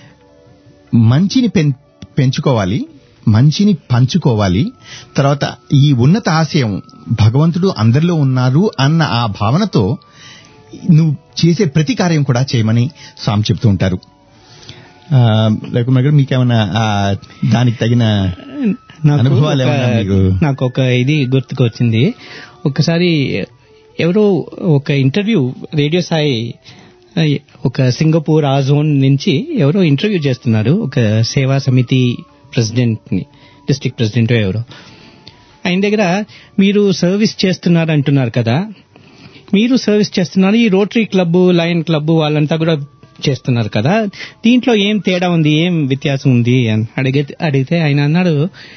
G: మంచిని పెం- పెంచుకోవాలి మంచిని పంచుకోవాలి తర్వాత ఈ ఉన్నత ఆశయం భగవంతుడు అందరిలో ఉన్నారు అన్న ఆ భావనతో నువ్వు చేసే ప్రతి కార్యం కూడా చేయమని స్వామి చెప్తూ ఉంటారు ఆ, లేకున్నా గారు మీకేమన్నా ఆ, దానికి తగిన
E: నాకు
G: అనుభవాలు
E: ఒక-
G: ఏమన్నా మీకు
E: నాకు ఒక ఇది గుర్తుకొచ్చింది ఒకసారి ఎవరో ఒక ఇంటర్వ్యూ రేడియో సాయి ఆ, ఒక సింగపూర్ ఆ జోన్ నుంచి ఎవరో ఇంటర్వ్యూ చేస్తున్నారు ఒక సేవా సమితి ప్రెసిడెంట్ ని డిస్ట్రిక్ట్ ప్రెసిడెంట్ ఎవరో ఆయన దగ్గర మీరు సర్వీస్ చేస్తున్నారు అంటున్నారు కదా మీరు సర్వీస్ చేస్తున్నారు ఈ రోటరీ క్లబ్ లయన్ క్లబ్ వాళ్ళంతా కూడా చేస్తున్నారు కదా దీంట్లో ఏం తేడా ఉంది ఏం వ్యత్యాసం ఉంది అని అడిగితే అడిగితే ఆయన అన్నాడు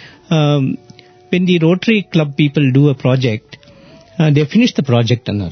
E: when the rotary club people do a project they finish the project అన్నారు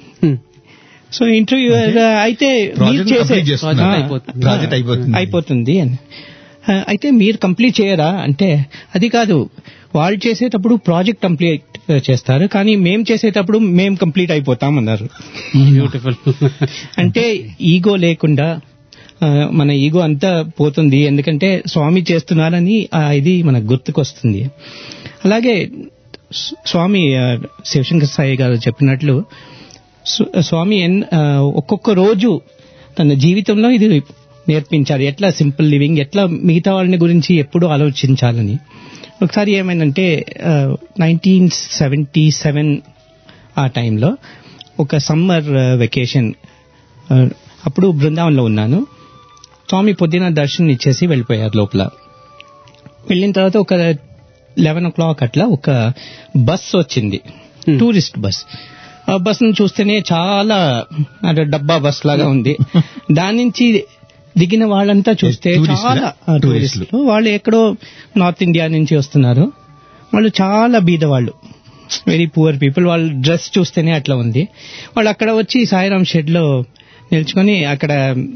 E: సో ఇంటర్వ్యూ అయితే మీరు
G: Project
E: చేసే
G: complete చేస్తున్నారు.
E: ఆ,
D: అయిపోతుంది.
G: Project అయిపోతుంది.
E: అయిపోతుంది అని ఆ, అయితే మీరు కంప్లీట్ చేయరా అంటే అది కాదు వాళ్ళు చేసేటప్పుడు ప్రాజెక్ట్ కంప్లీట్ చేస్తారు కానీ మేం చేసేటప్పుడు మేం కంప్లీట్ అయిపోతాం అన్నారు
D: బ్యూటిఫుల్
E: అంటే ఈగో లేకుండా ఆ, మన ఈగో అంతా పోతుంది ఎందుకంటే స్వామి చేస్తున్నారని ఆ ఇది మనకు గుర్తుకొస్తుంది అలాగే స్వ- స్వామి ఆ, శివశంకర్ సాయి గారు చెప్పినట్లు స్వ- స్వామి ఎన్- ఆ, ఒక్కొక్క రోజు తన జీవితంలో ఇది నేర్పించారు ఎట్లా సింపుల్ లివింగ్ ఎట్లా మిగతా వాళ్ళని గురించి ఎప్పుడూ ఆలోచించాలని ఒకసారి ఏమైందంటే నైన్టీన్ సెవెంటీ సెవెన్ ఆ టైంలో ఒక సమ్మర్ వెకేషన్ అప్పుడు బృందావనంలో ఉన్నాను స్వామి పొద్దున దర్శనం ఇచ్చేసి వెళ్ళిపోయారు లోపల వెళ్ళిన తర్వాత ఒక లెవెన్ ఓ క్లాక్ అట్లా ఒక బస్ వచ్చింది టూరిస్ట్ బస్ ఆ బస్ ను చూస్తేనే చాలా అదే డబ్బా బస్ లాగా ఉంది దాని నుంచి దిగిన వాళ్ళంతా చూస్తే
G: టూరిస్టులా?
E: చాలా ఆ,
G: టూరిస్టులు.
E: టూరిస్టులు వాళ్ళు ఎక్కడో నార్త్ ఇండియా నుంచి వస్తున్నారు వాళ్ళు చాలా బీద వాళ్ళు వెరీ పువర్ పీపుల్ వాళ్ళ డ్రెస్ చూస్తేనే అట్లా ఉంది వాళ్ళు అక్కడ వచ్చి సాయిరామ్ షెడ్ లో నిల్చుకొని అక్కడ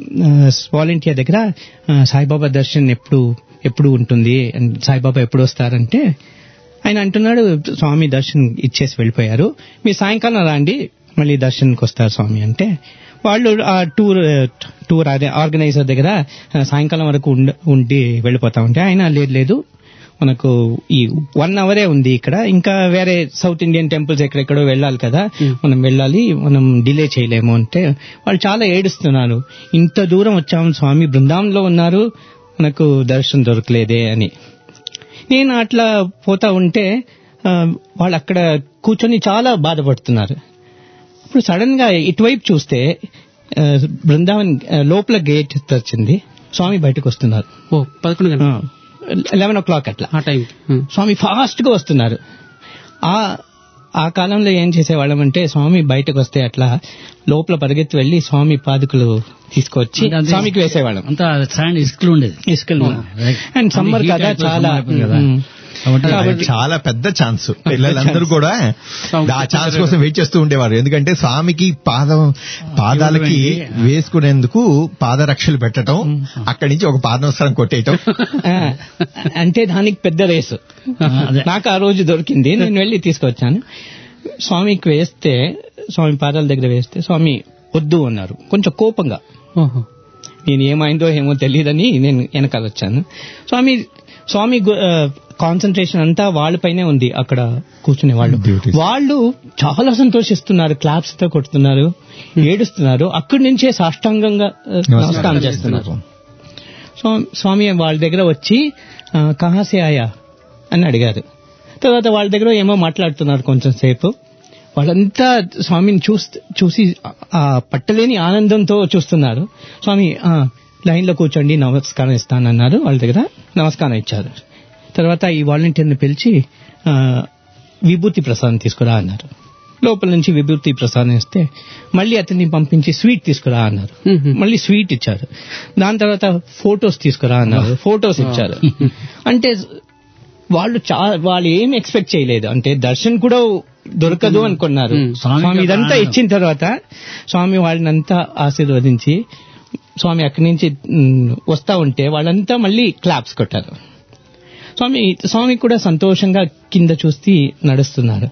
E: వాలంటీర్ దగ్గర ఆ, సాయిబాబా దర్శన్ ఎప్పుడు ఎప్పుడు ఉంటుంది and సాయిబాబా ఎప్పుడు వస్తారంటే ఆయన అంటున్నాడు స్వామి దర్శన్ ఇచ్చేసి వెళ్ళిపోయారు మీరు సాయంకాలం రాండి మళ్ళీ దర్శన్కి వస్తారు స్వామి అంటే వాళ్ళు ఆ టూర్ టూర్ అదే ఆర్గనైజర్ దగ్గర ఆ, సాయంకాలం వరకు ఉండ- ఉండి వెళ్ళిపోతా ఉంటే ఆయన లేదు లేదు మనకు ఈ వన్ అవరే ఉంది ఇక్కడ ఇంకా వేరే సౌత్ ఇండియన్ టెంపుల్స్ ఎక్కడెక్కడో వెళ్ళాలి కదా మనం వెళ్ళాలి మనం డిలే చేయలేము అంటే వాళ్ళు చాలా ఏడుస్తున్నారు ఇంత దూరం వచ్చాము స్వామి బృందావనంలో ఉన్నారు మనకు దర్శనం దొరకలేదే అని నేను అట్లా పోతా ఉంటే ఆ, వాళ్ళు అక్కడ కూర్చొని చాలా బాధపడుతున్నారు ఇప్పుడు సడన్ గా ఇటువైపు చూస్తే ఆ, బృందావన్ ఆ, లోపల గేట్ తెరిచింది స్వామి బయటకు వస్తున్నారు
D: ఓ పదకొండు గంటలు
E: లెవెన్ ఓ క్లాక్ అట్లా
D: ఆ టైం
E: స్వామి ఫాస్ట్ గా వస్తున్నారు ఆ ఆ కాలంలో ఏం చేసేవాళ్ళం అంటే స్వామి బయటకు వస్తే అట్లా లోపల పరిగెత్తి వెళ్లి స్వామి పాదుకులు తీసుకొచ్చి
F: అంటే అదే-
E: స్వామికి వేసేవాళ్ళం
F: అంతా శాండ్ ఇసుకలు ఉండేది
E: ఇసుకలు
F: right.
E: అండ్ సమ్మర్
F: అది heat
E: కదా
F: అయిపోయి
E: చాలా
F: summer అయిపోయింది కదా.
E: ఉమ్.
F: కాబట్టి
E: కాబట్టి
G: చాలా పెద్ద ఛాన్స్ పిల్లలందరూ కూడా ఆ ఛాన్స్ కోసం వెయిట్ చేస్తూ ఉండేవారు ఎందుకంటే స్వామికి పాదం పాదాలకి వేసుకునేందుకు పాదరక్షలు పెట్టడం అక్కడి నుంచి ఒక పాదనవసరం కొట్టేయటం
E: ఆ, అంటే దానికి పెద్ద రేసు
F: అదే.
E: నాకు ఆ రోజు దొరికింది నేను వెళ్ళి తీసుకొచ్చాను స్వామికి వేస్తే స్వామి పాదాల దగ్గర వేస్తే స్వామి వద్దు అన్నారు కొంచెం కోపంగా
D: ఓహో
E: నేను ఏమైందో ఏమో తెలియదని నేను వెనకాల వచ్చాను స్వామి స్వామి కాన్సన్ట్రేషన్ అంతా వాళ్ళపైనే ఉంది అక్కడ కూర్చునే వాళ్ళు
G: Duties.
E: వాళ్ళు చాలా సంతోషిస్తున్నారు క్లాప్స్ తో కొడుతున్నారు ఏడుస్తున్నారు అక్కడి నుంచే సాష్టాంగంగా ఆ, నమస్కారం చేస్తున్నారు స్వా- స్వామి వాళ్ళ దగ్గర వచ్చి ఆ, కహాసే ఆయా అని అడిగారు తర్వాత వాళ్ళ దగ్గర ఏమో మాట్లాడుతున్నారు కొంచెం సేపు వాళ్ళంతా స్వామిని చూస్తూ చూసి ఆ పట్టలేని ఆనందంతో చూస్తున్నారు స్వామి ఆ, లైన్లో కూర్చోండి నమస్కారం ఇస్తానన్నారు వాళ్ళ దగ్గర నమస్కారం ఇచ్చారు తర్వాత ఈ వాలంటీర్ని పిలిచి ఆ, విభూతి ప్రసాదం తీసుకురా అన్నారు లోపల నుంచి విభూతి ప్రసాదం ఇస్తే మళ్ళీ అతన్ని పంపించి స్వీట్ తీసుకురా అన్నారు మళ్ళీ స్వీట్ ఇచ్చారు దాని తర్వాత ఫొటోస్ తీసుకురా అన్నారు ఫొటోస్ ఇచ్చారు అంటే వాళ్ళు చా వాళ్ళు ఏం ఎక్స్పెక్ట్ చేయలేదు అంటే దర్శన్ కూడా దొరకదు అనుకున్నారు
F: స్వామికి
E: స్వామి ఇదంతా
F: ఆనందం.
E: ఇచ్చిన తర్వాత స్వామి వాళ్ళనంతా ఆశీర్వదించి స్వామి అక్కడి నుంచి మ్, వస్తా ఉంటే వాళ్ళంతా మళ్ళీ క్లాప్స్ కొట్టారు స్వామి స్వామి కూడా సంతోషంగా కింద చూసి నడుస్తున్నారు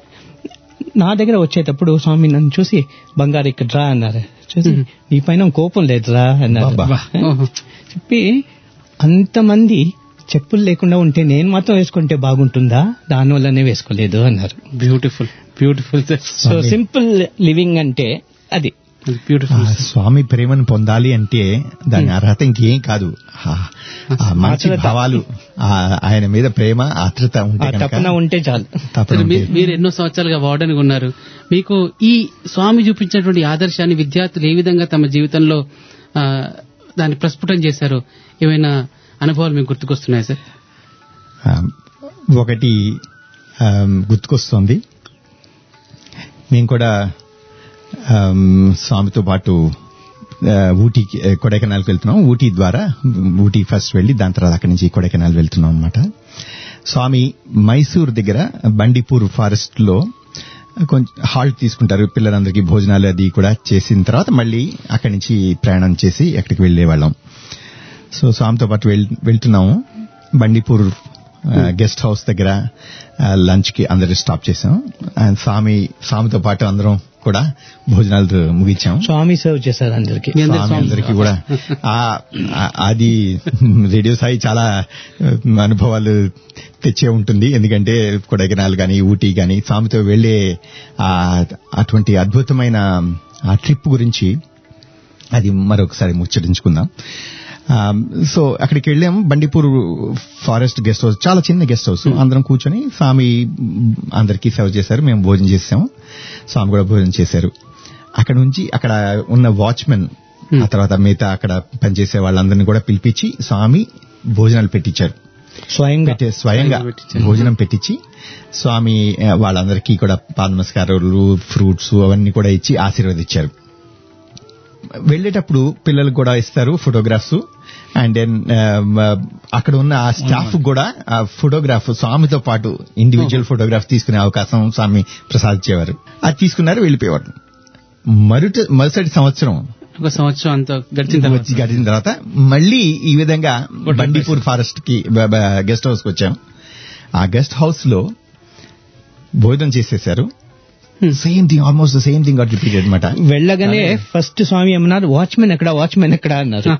E: నా దగ్గర వచ్చేటప్పుడు స్వామి నన్ను చూసి బంగారు ఇక్కడ రా అన్నారు చూసి నీ పైన కోపం లేదురా అన్నారు
G: బాబా.
D: ఓహో.
E: చెప్పి అంతమంది చెప్పులు లేకుండా ఉంటే నేను మాత్రం వేసుకుంటే బాగుంటుందా దానివల్లనే వేసుకోలేదు అన్నారు
D: beautiful beautiful
E: so simple living అంటే అది
G: ఆ
D: బ్యూటిఫుల్
G: స్వామి ప్రేమను పొందాలి అంటే దాని అర్హత ఇంకేం కాదు ఆ ఆ మంచి
E: ఆత్రత.
G: భావాలు ఆ ఆయన మీద ప్రేమ ఆత్రత
E: ఆ
G: ఉంటే కనుక
E: తపన ఉంటే చాలు
G: తపన
D: సరే,
G: ఉంటే
D: మీ- మీరు ఎన్నో సంవత్సరాలుగా వార్డెన్గా ఉన్నారు మీకు ఈ స్వామి చూపించినటువంటి ఆదర్శాన్ని విద్యార్థులు ఏ విధంగా తమ జీవితంలో ఆ, దాన్ని ప్రస్ఫుటం చేశారో ఏమైనా అనుభవాలు మీకు గుర్తుకొస్తున్నాయి సార్
G: ఆ, ఒకటి ఆ, గుర్తుకొస్తోంది మేము కూడా ఆమ్, స్వామితో పాటు ఆ, ఊటీకి ఆ, కొడైకెనాల్కి వెళ్తున్నాం ఊటీ ద్వారా ఊటీ ఫస్ట్ వెళ్ళి దాని తర్వాత అక్కడి నుంచి కొడైకెనాల్ వెళ్తున్నాం అనమాట స్వామి మైసూర్ దగ్గర బండిపూర్ ఫారెస్ట్ లో కొంచెం హాల్ట్ తీసుకుంటారు పిల్లలందరికీ భోజనాలు అది కూడా చేసిన తర్వాత మళ్ళీ అక్కడి నుంచి ప్రయాణం చేసి ఎక్కడికి వెళ్ళేవాళ్ళం సో స్వామితో పాటు వెళ్- వెళ్తున్నాము బండిపూర్ ఆ, గెస్ట్ హౌస్ దగ్గర ఆ, లంచ్ కి అందరు స్టాప్ చేసాం అండ్ స్వామి స్వామితో పాటు అందరం కూడా భోజనాలు ముగించాం
E: స్వామి సర్వ్ చేశారు అందరికి
D: మీ అందరి
G: స్వామి
D: స్వామి-
G: అందరికీ కూడా ఆ- ఆ- అది రేడియో సాయి చాలా ఆ, అనుభవాలు తెచ్చే ఉంటుంది ఎందుకంటే కొడైకెనాల్ గాని ఊటీ గాని స్వామితో వెళ్లే ఆ అటువంటి అద్భుతమైన ఆ ట్రిప్ గురించి అది మరొకసారి ముచ్చటించుకుందాం ఆ, సో అక్కడికి వెళ్ళాము బండిపూర్ ఫారెస్ట్ గెస్ట్ హౌస్ చాలా చిన్న గెస్ట్ హౌస్ అందరం కూర్చొని స్వామి అందరికీ సర్వ్ చేశారు మేము భోజనం చేసాము స్వామి కూడా భోజనం చేశారు అక్కడ నుంచి అక్కడ ఉన్న వాచ్మెన్ ఆ తర్వాత మిగతా అక్కడ పనిచేసే వాళ్ళందరినీ కూడా పిలిపించి స్వామి భోజనాలు పెట్టించారు
E: స్వయంగా
G: పెట్టే స్వయంగా
D: పెట్టించారు.
G: భోజనం పెట్టించి స్వామి ఆ, వాళ్ళందరికీ కూడా పాద నమస్కారాలు ఫ్రూట్స్ అవన్నీ కూడా ఇచ్చి ఆశీర్వదించారు వెళ్ళేటప్పుడు పిల్లలకు కూడా ఇస్తారు ఫోటోగ్రాఫ్స్ అండ్ దెన్ అక్కడ ఉన్న ఆ స్టాఫ్ కూడా ఆ ఫోటోగ్రాఫ్ స్వామితో పాటు ఇండివిజువల్ ఫోటోగ్రాఫ్ తీసుకునే అవకాశం స్వామి ప్రసాదించేవారు అది తీసుకున్నారు వెళ్ళిపోయేవారు మరుట మరుసటి సంవత్సరం
D: ఒక సంవత్సరం అంత గడిచిన తర్వాత
G: వచ్చి గడిచిన తర్వాత మళ్ళీ ఈ విధంగా బండిపూర్ ఫారెస్ట్ కి గెస్ట్ హౌస్ కి వచ్చాం ఆ గెస్ట్ హౌస్ లో భోజనం చేసేశారు same thing almost same thing got repeated అనమాట
E: వెళ్ళగానే ఫస్ట్ స్వామి ఏమన్నారు వాచ్మెన్ ఎక్కడ వాచ్మెన్ ఎక్కడ అన్నారు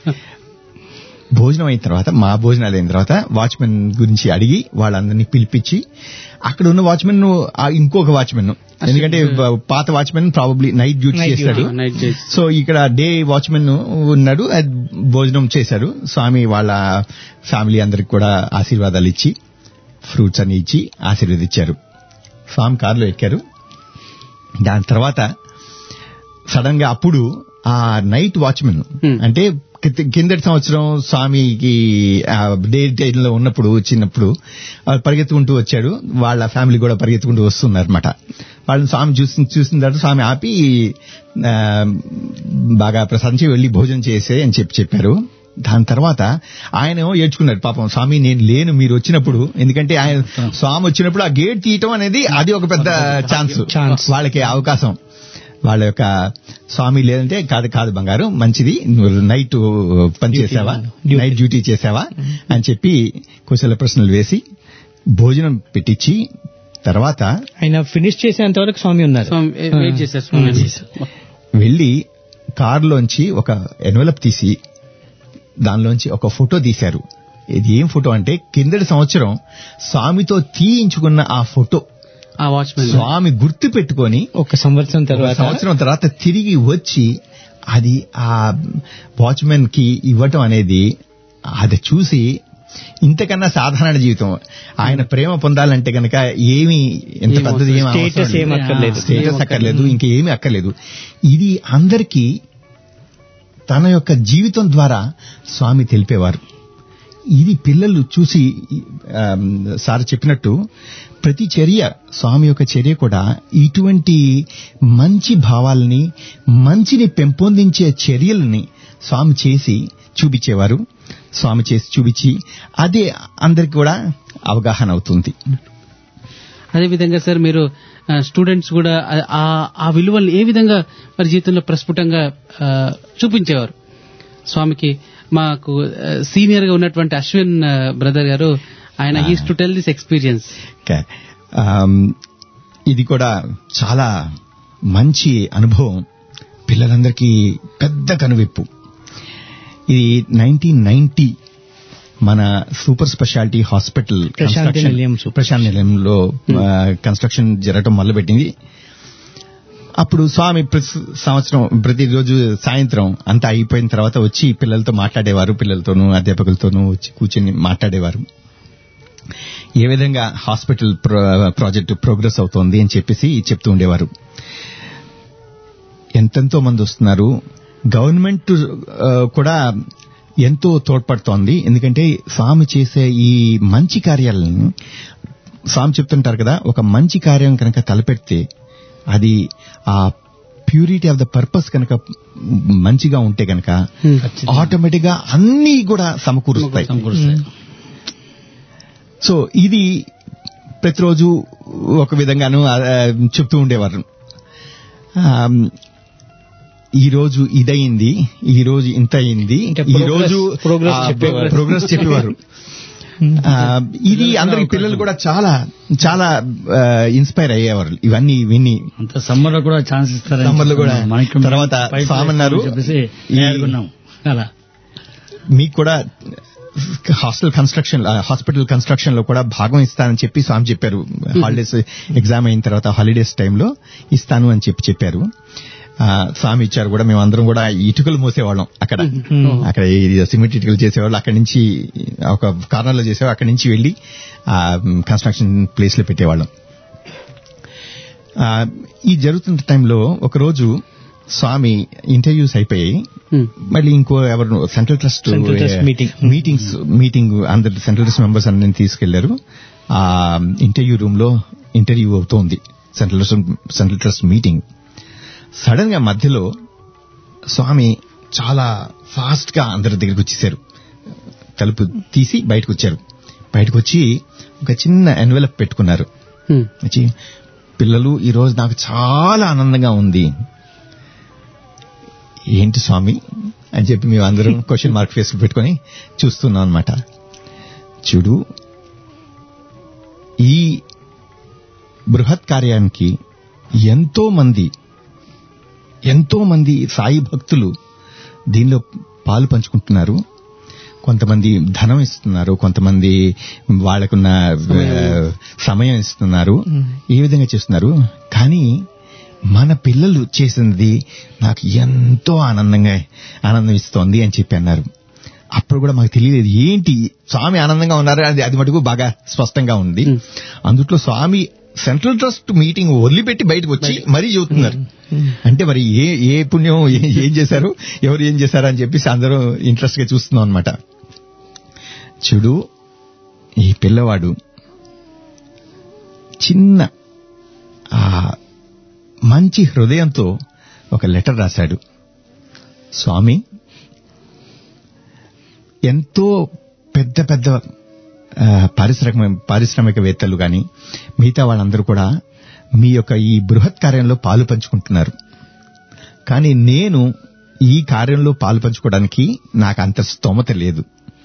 G: భోజనం అయిన తర్వాత మా భోజనాలు అయిన తర్వాత వాచ్మెన్ గురించి అడిగి వాళ్ళందరినీ పిలిపించి అక్కడ ఉన్న వాచ్మెన్ ఇంకొక వాచ్మెన్ ఎందుకంటే పాత watchman probably night duty
E: Night
G: చేశాడు
E: duty.
D: నైట్ చేసి
G: సో ఇక్కడ డే వాచ్మెన్ ఉన్నాడు అది భోజనం చేశారు స్వామి వాళ్ళ ఫ్యామిలీ అందరికి కూడా ఆశీర్వాదాలు ఇచ్చి ఫ్రూట్స్ అన్ని ఇచ్చి ఆశీర్వదించారు స్వామి కారులో ఎక్కారు దాని తర్వాత సడన్ గా అప్పుడు ఆ నైట్ వాచ్మెన్
D: Hmm.
G: అంటే కింద- కిందటి సంవత్సరం స్వామికి డే టైంలో ఉన్నప్పుడు చిన్నప్పుడు ఆ, పరిగెత్తుకుంటూ వచ్చాడు వాళ్ళ ఫ్యామిలీ కూడా పరిగెత్తుకుంటూ వస్తున్నారు అనమాట వాళ్ళని స్వామి చూసి చూసిన తర్వాత స్వామి ఆపి ఆ, బాగా ప్రసాదించి వెళ్లి భోజనం చేసే అని చెప్పి చెప్పారు దాని తర్వాత ఆయన ఏమో ఏడ్చుకున్నారు పాపం స్వామి నేను లేను మీరు వచ్చినప్పుడు ఎందుకంటే ఆయన స్వామి వచ్చినప్పుడు ఆ గేట్ తీయటం అనేది అది ఒక పెద్ద ఛాన్స్
E: Chance.
G: వాళ్ళకి అవకాశం వాళ్ళ యొక్క స్వామి లేదంటే కాదు కాదు బంగారు మంచిది నువ్వు నైట్ పని చేసావా
E: Duty.
G: నైట్ డ్యూటీ చేసావా అని చెప్పి కుశల ప్రశ్నలు వేసి భోజనం పెట్టించి తర్వాత
E: ఆయన ఫినిష్ చేసేంత వరకు స్వామి ఉన్నారు
D: స్వామి వెయిట్ చేశారు స్వామి
G: వెళ్లి కారులోంచి ఒక ఎన్వలప్ తీసి దానిలోంచి ఒక ఫోటో తీశారు ఇది ఏం ఫోటో అంటే కిందటి సంవత్సరం స్వామితో తీయించుకున్న ఆ ఫోటో
D: ఆ వాచ్మెన్
G: స్వామి గుర్తు పెట్టుకొని
E: ఒక సంవత్సరం
G: ఒక
E: తర్వాత
G: సంవత్సరం తర్వాత తిరిగి వచ్చి అది ఆ వాచ్మెన్ కి ఇవ్వటం అనేది అది చూసి ఇంతకన్నా సాధారణ జీవితం ఆయన ప్రేమ పొందాలంటే గనక ఏమి ఎంత
D: ఏం
G: పెద్దది ఏం
E: అవసరం
G: అవసరం
E: స్టేటస్ ఏం
G: లేదు.
E: అక్కర్లేదు.
G: స్టేటస్ అక్కర్లేదు ఇంకా ఏమీ అక్కర్లేదు ఇది అందరికీ తన యొక్క జీవితం ద్వారా స్వామి తెలిపేవారు ఇది పిల్లలు చూసి ఆ, సార్ చెప్పినట్టు ప్రతి చర్య స్వామి యొక్క చర్య కూడా ఇటువంటి మంచి భావాలని మంచిని పెంపొందించే చర్యలని స్వామి చేసి చూపించేవారు స్వామి చేసి చూపించి అదే అందరికి కూడా అవగాహన అవుతుంది
D: అదే విధంగా సార్ మీరు స్టూడెంట్స్ కూడా ఆ- ఆ- ఆ విలువలు ఏ విధంగా వారి జీవితంలో ప్రస్ఫుటంగా ఆ, చూపించేవారు స్వామికి మాకు సీనియర్ గా ఉన్నటువంటి అశ్విన్ బ్రదర్ గారు ఆయన is to tell this experience
G: okay. Um, ఇది కూడా చాలా మంచి అనుభవం పిల్లలందరికీ పెద్ద కనువిప్పు ఇది నైన్టీన్ నైన్టీ మన super speciality hospital
E: Prashanti
G: construction-
E: Nilayam super
G: Prashanti నిలయంలో ఆ, కన్స్ట్రక్షన్ జరగటం మొదలుపెట్టింది అప్పుడు స్వామి ప్రతి సంవత్సరం ప్రతిరోజు సాయంత్రం అంతా అయిపోయిన తర్వాత వచ్చి పిల్లలతో మాట్లాడేవారు పిల్లలతోనూ అధ్యాపకులతోనూ వచ్చి కూర్చొని మాట్లాడేవారు ఏ విధంగా హాస్పిటల్ ప్ర- ప్రాజెక్టు ప్రోగ్రెస్ అవుతోంది అని చెప్పేసి చెప్తూ ఉండేవారు ఎంతెంతో మంది వస్తున్నారు గవర్నమెంట్ ఆ, కూడా ఎంతో తోడ్పడుతోంది ఎందుకంటే స్వామి చేసే ఈ మంచి కార్యాలను స్వామి చెప్తుంటారు కదా ఒక మంచి కార్యం కనుక తలపెడితే అది ఆ ప్యూరిటీ ఆఫ్ ద పర్పస్ కనుక మంచిగా ఉంటే కనుక ఆటోమేటిక్ గా అన్ని కూడా సమకూరుస్తాయి సో ఇది ప్రతిరోజు ఒక విధంగాను ఆ, చెప్తూ ఉండేవారు ఆమ్, ఈ రోజు ఇదయింది ఈ రోజు ఇంత అయింది
E: అంటే
G: ఈ
E: progress-
G: రోజు
E: progress
G: ఆ,
E: చెప్పేవారు.
G: ప్రోగ్రెస్ చెప్పేవారు ఆ, ఇది అందరికి పిల్లలు కూడా చాలా చాలా ఇన్స్పైర్ అయ్యేవారు ఇవన్నీ విని
F: అంత సమ్మర్ లో కూడా ఛాన్స్ ఇస్తారు
G: Summer లో కూడా. తర్వాత స్వామి అన్నారు,
F: చెప్పేసి
G: ఈ-
F: ఏడుకున్నాం అలా
G: మీకు కూడా హాస్టల్ కన్స్ట్రక్షన్ హాస్పిటల్ కన్స్ట్రక్షన్ లో కూడా భాగం ఇస్తానని చెప్పి స్వామి చెప్పారు హాలిడేస్ ఎగ్జామ్ అయిన తర్వాత హాలిడేస్ టైంలో ఇస్తాను అని చెప్పి చెప్పారు ఆ, స్వామి ఇచ్చారు కూడా మేము అందరం కూడా ఇటుకలు మోసేవాళ్ళం అక్కడ అక్కడ ఈ సిమెంట్ ఇటుకలు చేసేవాళ్ళు అక్కడి నుంచి ఒక కార్నర్ లో చేసేవాళ్ళు అక్కడి నుంచి వెళ్లి ఆ కన్స్ట్రక్షన్ ప్లేస్ లో పెట్టేవాళ్ళం ఆ, ఈ జరుగుతున్న టైంలో ఒకరోజు స్వామి ఇంటర్వ్యూస్ అయిపోయాయి
D: Hmm.
G: మళ్ళీ ఇంకో ఎవరు central trust
E: Central Trust meeting.
G: Meetings meeting అందరు సెంట్రల్ ట్రస్ట్ మెంబర్స్ అందరిని తీసుకెళ్లారు ఆ ఇంటర్వ్యూ రూమ్ లో ఇంటర్వ్యూ అవుతోంది central trust central trust meeting sudden గా మధ్యలో స్వామి చాలా ఫాస్ట్ గా అందరి దగ్గరికి వచ్చేసారు తలుపు తీసి బయటకు వచ్చారు బయటకు వచ్చి ఒక చిన్న ఎన్వెలప్ పెట్టుకున్నారు
D: హ్మ్.
G: వచ్చి పిల్లలు ఈ రోజు నాకు చాలా ఆనందంగా ఉంది ఏంటి స్వామి అని చెప్పి మేము అందరం క్వశ్చన్ మార్క్ ఫేస్ పెట్టుకొని చూస్తున్నాం అనమాట చూడు ఈ బృహత్ కార్యానికి ఎంతో మంది ఎంతో మంది సాయి భక్తులు దీనిలో పాలు పంచుకుంటున్నారు కొంతమంది ధనం ఇస్తున్నారు కొంతమంది వాళ్ళకున్న ఆ, సమయం ఇస్తున్నారు ఈ విధంగా చేస్తున్నారు కానీ మన పిల్లలు చేసినది నాకు ఎంతో ఆనందంగా ఆనందం ఇస్తోంది అని చెప్పి అన్నారు అప్పుడు కూడా మాకు తెలియలేదు ఏంటి స్వామి ఆనందంగా ఉన్నారు అది అది మటుకు బాగా స్పష్టంగా ఉంది అందుట్లో స్వామి సెంట్రల్ ట్రస్ట్ మీటింగ్ వదిలిపెట్టి బయటకు వచ్చి మరీ చెబుతున్నారు అంటే మరి ఏ ఏ పుణ్యం ఏ- ఏం చేశారు ఎవరు ఏం చేశారు అని చెప్పేసి అందరూ ఇంట్రెస్ట్ గా చూస్తున్నాం అనమాట చూడు ఈ పిల్లవాడు చిన్న ఆ మంచి హృదయంతో ఒక లెటర్ రాశాడు స్వామి ఎంతో పెద్ద పెద్ద ఆ, పారిశ్రామిక పారిశ్రామికవేత్తలు గాని మిగతా వాళ్ళందరూ కూడా మీ యొక్క ఈ బృహత్ కార్యంలో పాలు పంచుకుంటున్నారు కానీ నేను ఈ కార్యంలో పాలు పంచుకోవడానికి నాకు అంత స్తోమత లేదు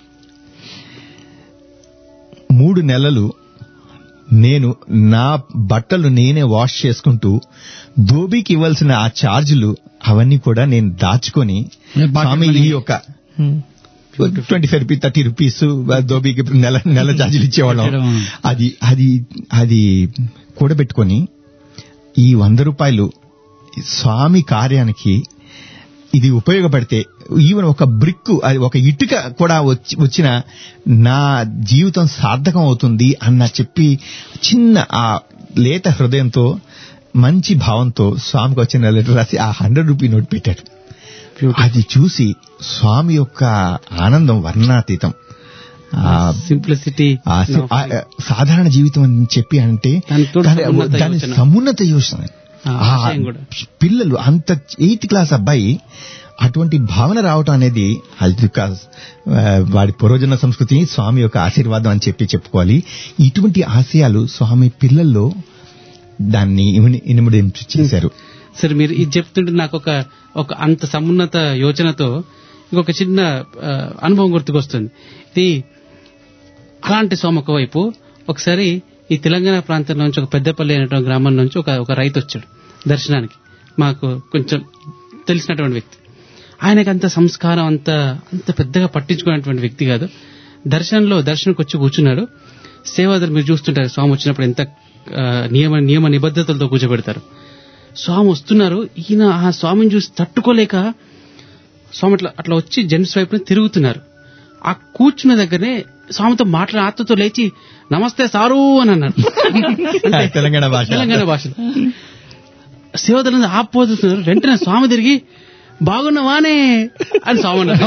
G: మూడు నెలలు నేను నా బట్టలు నేనే వాష్ చేసుకుంటూ దోబీకి ఇవ్వాల్సిన ఆ ఛార్జీలు అవన్నీ కూడా నేను దాచుకొని
F: నేను pocket
G: స్వామి ఈ
F: money-
G: యొక్క twenty five rupees thirty rupees దోబీకి నెల నెల ఛార్జీలు ఇచ్చేవాళ్ళం
F: ఇచ్చేయడం.
G: అది అది అది కూడబెట్టుకొని ఈ వంద రూపాయలు స్వామి కార్యానికి ఇది ఉపయోగపడితే ఈవెన్ ఒక బ్రిక్ అది ఒక ఇటుక కూడా వచ్చి వచ్చిన నా జీవితం సార్థకం అవుతుంది అన్న చెప్పి చిన్న ఆ లేత హృదయంతో మంచి భావంతో స్వామికి వచ్చిన లెటర్ రాసి ఆ హండ్రెడ్ రూపీ నోట్ పెట్టాడు అది చూసి స్వామి యొక్క ఆనందం వర్ణాతీతం ఆ
D: సింప్లిసిటీ
G: ఆ సి- ఆ, సాధారణ జీవితం అని చెప్పి అంటే
D: దానికి తోడు
G: దాని-
D: సమున్నత
G: దాని
D: యోచన.
G: సమున్నత యోచన
D: ఆ,
G: ఆ
D: ఆశయం కూడా.
G: పిల్లలు అంత ఎయిత్ క్లాస్ అబ్బాయి అటువంటి భావన రావటం అనేది అది ఒక, ఆ, వాడి పూర్వజన్మ సంస్కృతి స్వామి యొక్క ఆశీర్వాదం అని చెప్పి చెప్పుకోవాలి ఇటువంటి ఆశయాలు స్వామి పిల్లల్లో దాన్ని ఇమిడి- ఇనుమడింపు చేశారు
D: సరే మీరు ఇది చెప్తుంటే నాకు ఒక ఒక అంత సమున్నత యోచనతో ఇంకొక చిన్న ఆ, అనుభవం గుర్తుకొస్తుంది ఇది అలాంటి సోమ ఒకవైపు ఒకసారి ఈ తెలంగాణ ప్రాంతం నుంచి ఒక పెద్దపల్లి అనేటువంటి గ్రామం నుంచి ఒక ఒక రైతు వచ్చాడు దర్శనానికి మాకు కొంచెం తెలిసినటువంటి వ్యక్తి ఆయనకి అంత సంస్కారం అంత అంత పెద్దగా పట్టించుకున్నటువంటి వ్యక్తి కాదు దర్శనంలో దర్శనకు వచ్చి కూర్చున్నాడు సేవాదారు మీరు చూస్తుంటారు స్వామి వచ్చినప్పుడు ఎంత ఆ, నియమ నియమ నిబద్ధతలతో కూర్చోబెడతారు స్వామి వస్తున్నారు ఈయన ఆ స్వామిని చూసి తట్టుకోలేక స్వామి అట్లా అట్లా వచ్చి జెంట్స్ వైపున తిరుగుతున్నారు ఆ కూర్చున్న దగ్గరనే స్వామితో మాట్లాడే ఆత్మతో లేచి నమస్తే సారు అని అన్నారు అంటే
G: తెలంగాణ భాష
D: తెలంగాణ భాషలో శివదల ఆపోతున్నారు వెంటనే స్వామి తిరిగి బాగున్నావానే అని స్వామి అన్నారు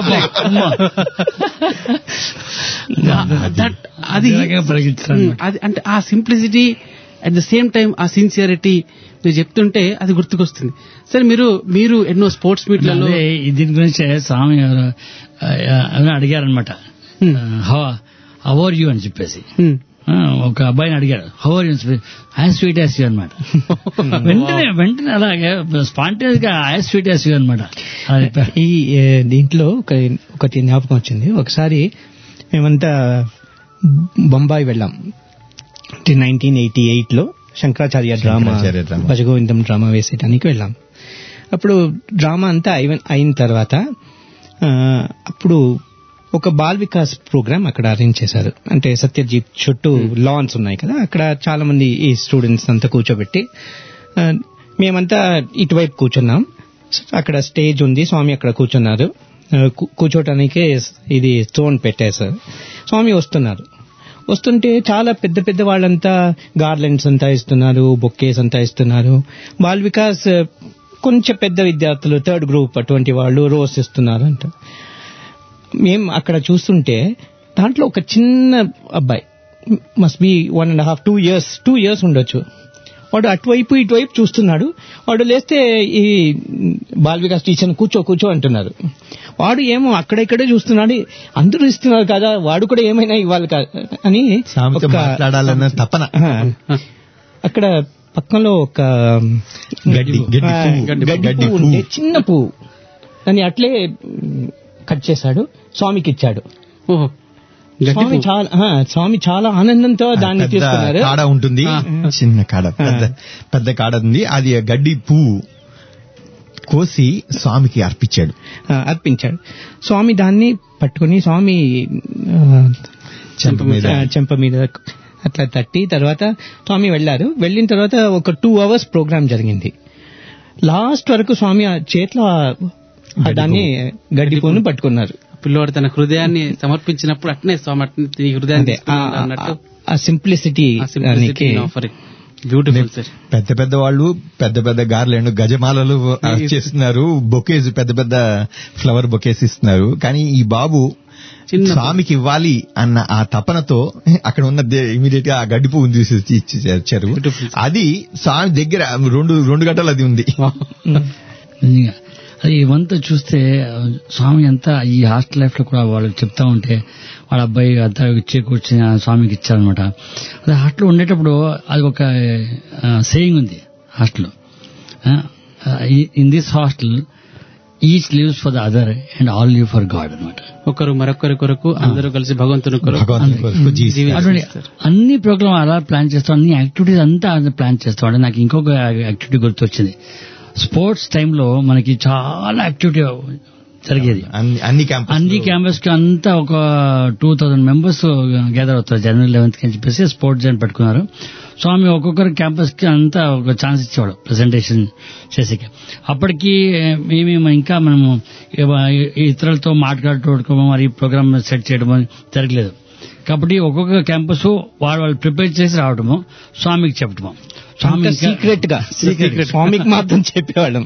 D: దట్ అది
F: ఇలాగే పరిగెత్తారు
D: ఉమ్, అది అంటే ఆ simplicity at the same time ఆ సిన్సియారిటీ మీరు చెప్తుంటే అది గుర్తుకొస్తుంది సరే మీరు మీరు ఎన్నో స్పోర్ట్స్ మీట్లలో
F: అదే ఈ దీని గురించి స్వామి ఎవరు ఆ, ఎవరో అడిగారనమాట హౌ ఆర్ యూ అని చెప్పేసి
D: ఉమ్,
F: ఆ, ఒక అబ్బాయిని అడిగాడు how are you I sweet as you అనమాట వెంటనే వెంటనే అలాగే స్పాంటేనియస్ గా ఐ స్వీట్ యాస్ యూ అనమాట అలా చెప్పారు
E: ఈ ఏ, దీంట్లో ఒక ఒకటి జ్ఞాపకం వచ్చింది ఒకసారి మేమంతా బొంబాయి వెళ్ళాం నైన్టీన్ ఎయిటీ ఎయిట్ లో Shankaracharya drama
G: Shankaracharya drama.
E: Bhaja Govindam drama వేసేయడానికి వెళ్ళాం అప్పుడు డ్రామా అంతా అయిన అయిన తర్వాత ఆ, అప్పుడు ఒక బాల్ వికాస్ ప్రోగ్రామ్ అక్కడ అరేంజ్ చేశారు అంటే సత్యజీత్ చుట్టూ లాన్స్ ఉన్నాయి కదా అక్కడ చాలా మంది ఈ స్టూడెంట్స్ అంతా కూర్చోబెట్టి ఆ, మేమంతా ఇటువైపు కూర్చున్నాం అక్కడ స్టేజ్ ఉంది స్వామి అక్కడ కూర్చున్నారు ఆ, కూ- కూర్చోటానికే ఇది స్టోన్ పెట్టేశారు స్వామి వస్తున్నారు వస్తుంటే చాలా పెద్ద పెద్ద వాళ్ళంతా గార్లెండ్స్ అంతా ఇస్తున్నారు బొక్కేస్ అంతా ఇస్తున్నారు బాల్ వికాస్ ఆ, కొంచెం పెద్ద విద్యార్థులు థర్డ్ గ్రూప్ అటువంటి వాళ్ళు రోస్ ఇస్తున్నారు అంట మేము అక్కడ చూస్తుంటే దాంట్లో ఒక చిన్న అబ్బాయి must be one and half two years two years ఉండొచ్చు వాడు అటువైపు ఇటువైపు చూస్తున్నాడు వాడు లేస్తే ఈ బాల్ వికాస్ టీచర్ కూర్చో కూర్చో అంటున్నారు వాడు ఏమో అక్కడెక్కడే చూస్తున్నాడు అందరూ ఇస్తున్నారు కదా వాడు కూడా ఏమైనా ఇవ్వాలి కదా అని
G: సామెతో
E: ఒక-
G: మాట్లాడాలన్న తపన
E: ఆ, అక్కడ పక్కలో ఒక
G: గడ్డి గడ్డి
E: ఆ,
G: పువ్వు,
E: గడ్డి
G: గడ్డి
E: పువ్వు ఉంటే చిన్న పువ్వు దాన్ని అట్లే మ్, కట్ చేశాడు స్వామికి ఇచ్చాడు
D: ఓహో గడ్డి
E: స్వామి
D: పువ్వు.
E: చాలా ఆ, స్వామి చాలా ఆనందంతో దాన్ని
G: పెద్ద
E: తీసుకున్నారు
G: కాడ ఉంటుంది చిన్న కాడ పెద్ద పెద్ద కాడ ఉంది అది ఆ గడ్డి పువ్వు కోసి స్వామికి అర్పించాడు
E: ఆ, అర్పించాడు స్వామి దాన్ని పట్టుకుని స్వామి ఆ,
G: చెంప మీద
E: ఆ, చెంప మీద అట్లా తట్టి తర్వాత స్వామి వెళ్ళారు వెళ్ళిన తర్వాత ఒక టూ అవర్స్ ప్రోగ్రామ్ జరిగింది లాస్ట్ వరకు స్వామి ఆ చేతిలో ఆ- ఆ దాన్ని గడ్డి పువ్వును పట్టుకున్నారు
D: పిల్లోడు తన హృదయాన్ని సమర్పించినప్పుడు అట్నే స్వామి అట్నే నీ హృదయాన్ని
E: అదే ఆ-
D: తీసుకున్నాడు అన్నట్టు
E: ఆ simplicity
D: simplicity offering beautiful sir
G: పెద్ద పెద్ద వాళ్ళు పెద్ద పెద్ద గార్లెండ్ గజమాలలు ఆ, చేస్తున్నారు బొకేజ్ పెద్ద పెద్ద ఫ్లవర్ బొకేస్ ఇస్తున్నారు కానీ ఈ బాబు
D: చిన్న
G: స్వామికి ఇవ్వాలి అన్న ఆ తపనతో అక్కడ ఉన్న ఇమీడియట్ గా ఆ గడ్డి పువ్వుని తీసి ఇచ్చి ఇచ్చారు
D: Beautiful.
G: అది స్వామి దగ్గర రెండు రెండు గంటలు అది ఉంది
F: నిజంగా అది ఇవంతా చూస్తే స్వామి అంతా ఈ హాస్టల్ లైఫ్ లో కూడా వాళ్ళు చెప్తా ఉంటే వాళ్ళ అబ్బాయి అంతా ఇచ్చే కూర్చొని ఆ స్వామికి ఇచ్చారనమాట అది హాస్టల్లో ఉండేటప్పుడు అది ఒక సేయింగ్ ఉంది హాస్టల్లో in this hostel each lives for the other and all live for god అనమాట
D: ఒకరు మరొకరి కొరకు అందరూ కలిసి భగవంతుని కొరకు
G: భగవంతుని కొరకు జీవిస్తారు.
F: అటువంటి అన్ని ప్రోగ్రామ్ అలా ప్లాన్ చేస్తాం అన్ని యాక్టివిటీస్ అంతా అలా ప్లాన్ చేస్తాం అంటే నాకు ఇంకొక యాక్టివిటీ గుర్తొచ్చింది స్పోర్ట్స్ టైంలో మనకి చాలా యాక్టివిటీ జరిగేది
G: అన్ని అన్ని క్యాంపస్
F: అన్ని క్యాంపస్ కి అంతా ఒక టూ థౌసండ్ మెంబర్స్ గ్యాదర్ అవుతారు జనవరి లెవెన్త్ కి అని చెప్పేసి స్పోర్ట్స్ అని పెట్టుకున్నారు స్వామి ఒక్కొక్కరు క్యాంపస్ కి అంతా ఒక ఛాన్స్ ఇచ్చేవాడు ప్రెసెంటేషన్ చేసేకి అప్పటికి మేమేమో ఇంకా మనము ఇవ- ఇతరులతో మాట్లాడుకోవడం మరి ప్రోగ్రామ్ సెట్ చేయడం అని జరగలేదు కాబట్టి ఒక్కొక్క క్యాంపస్ వాళ్ళు వాళ్ళు ప్రిపేర్ చేసి రావడము స్వామికి చెప్పడము స్వామి ఇంకా-
E: సీక్రెట్ గా స్వామికి మాత్రం చెప్పేవాళ్ళం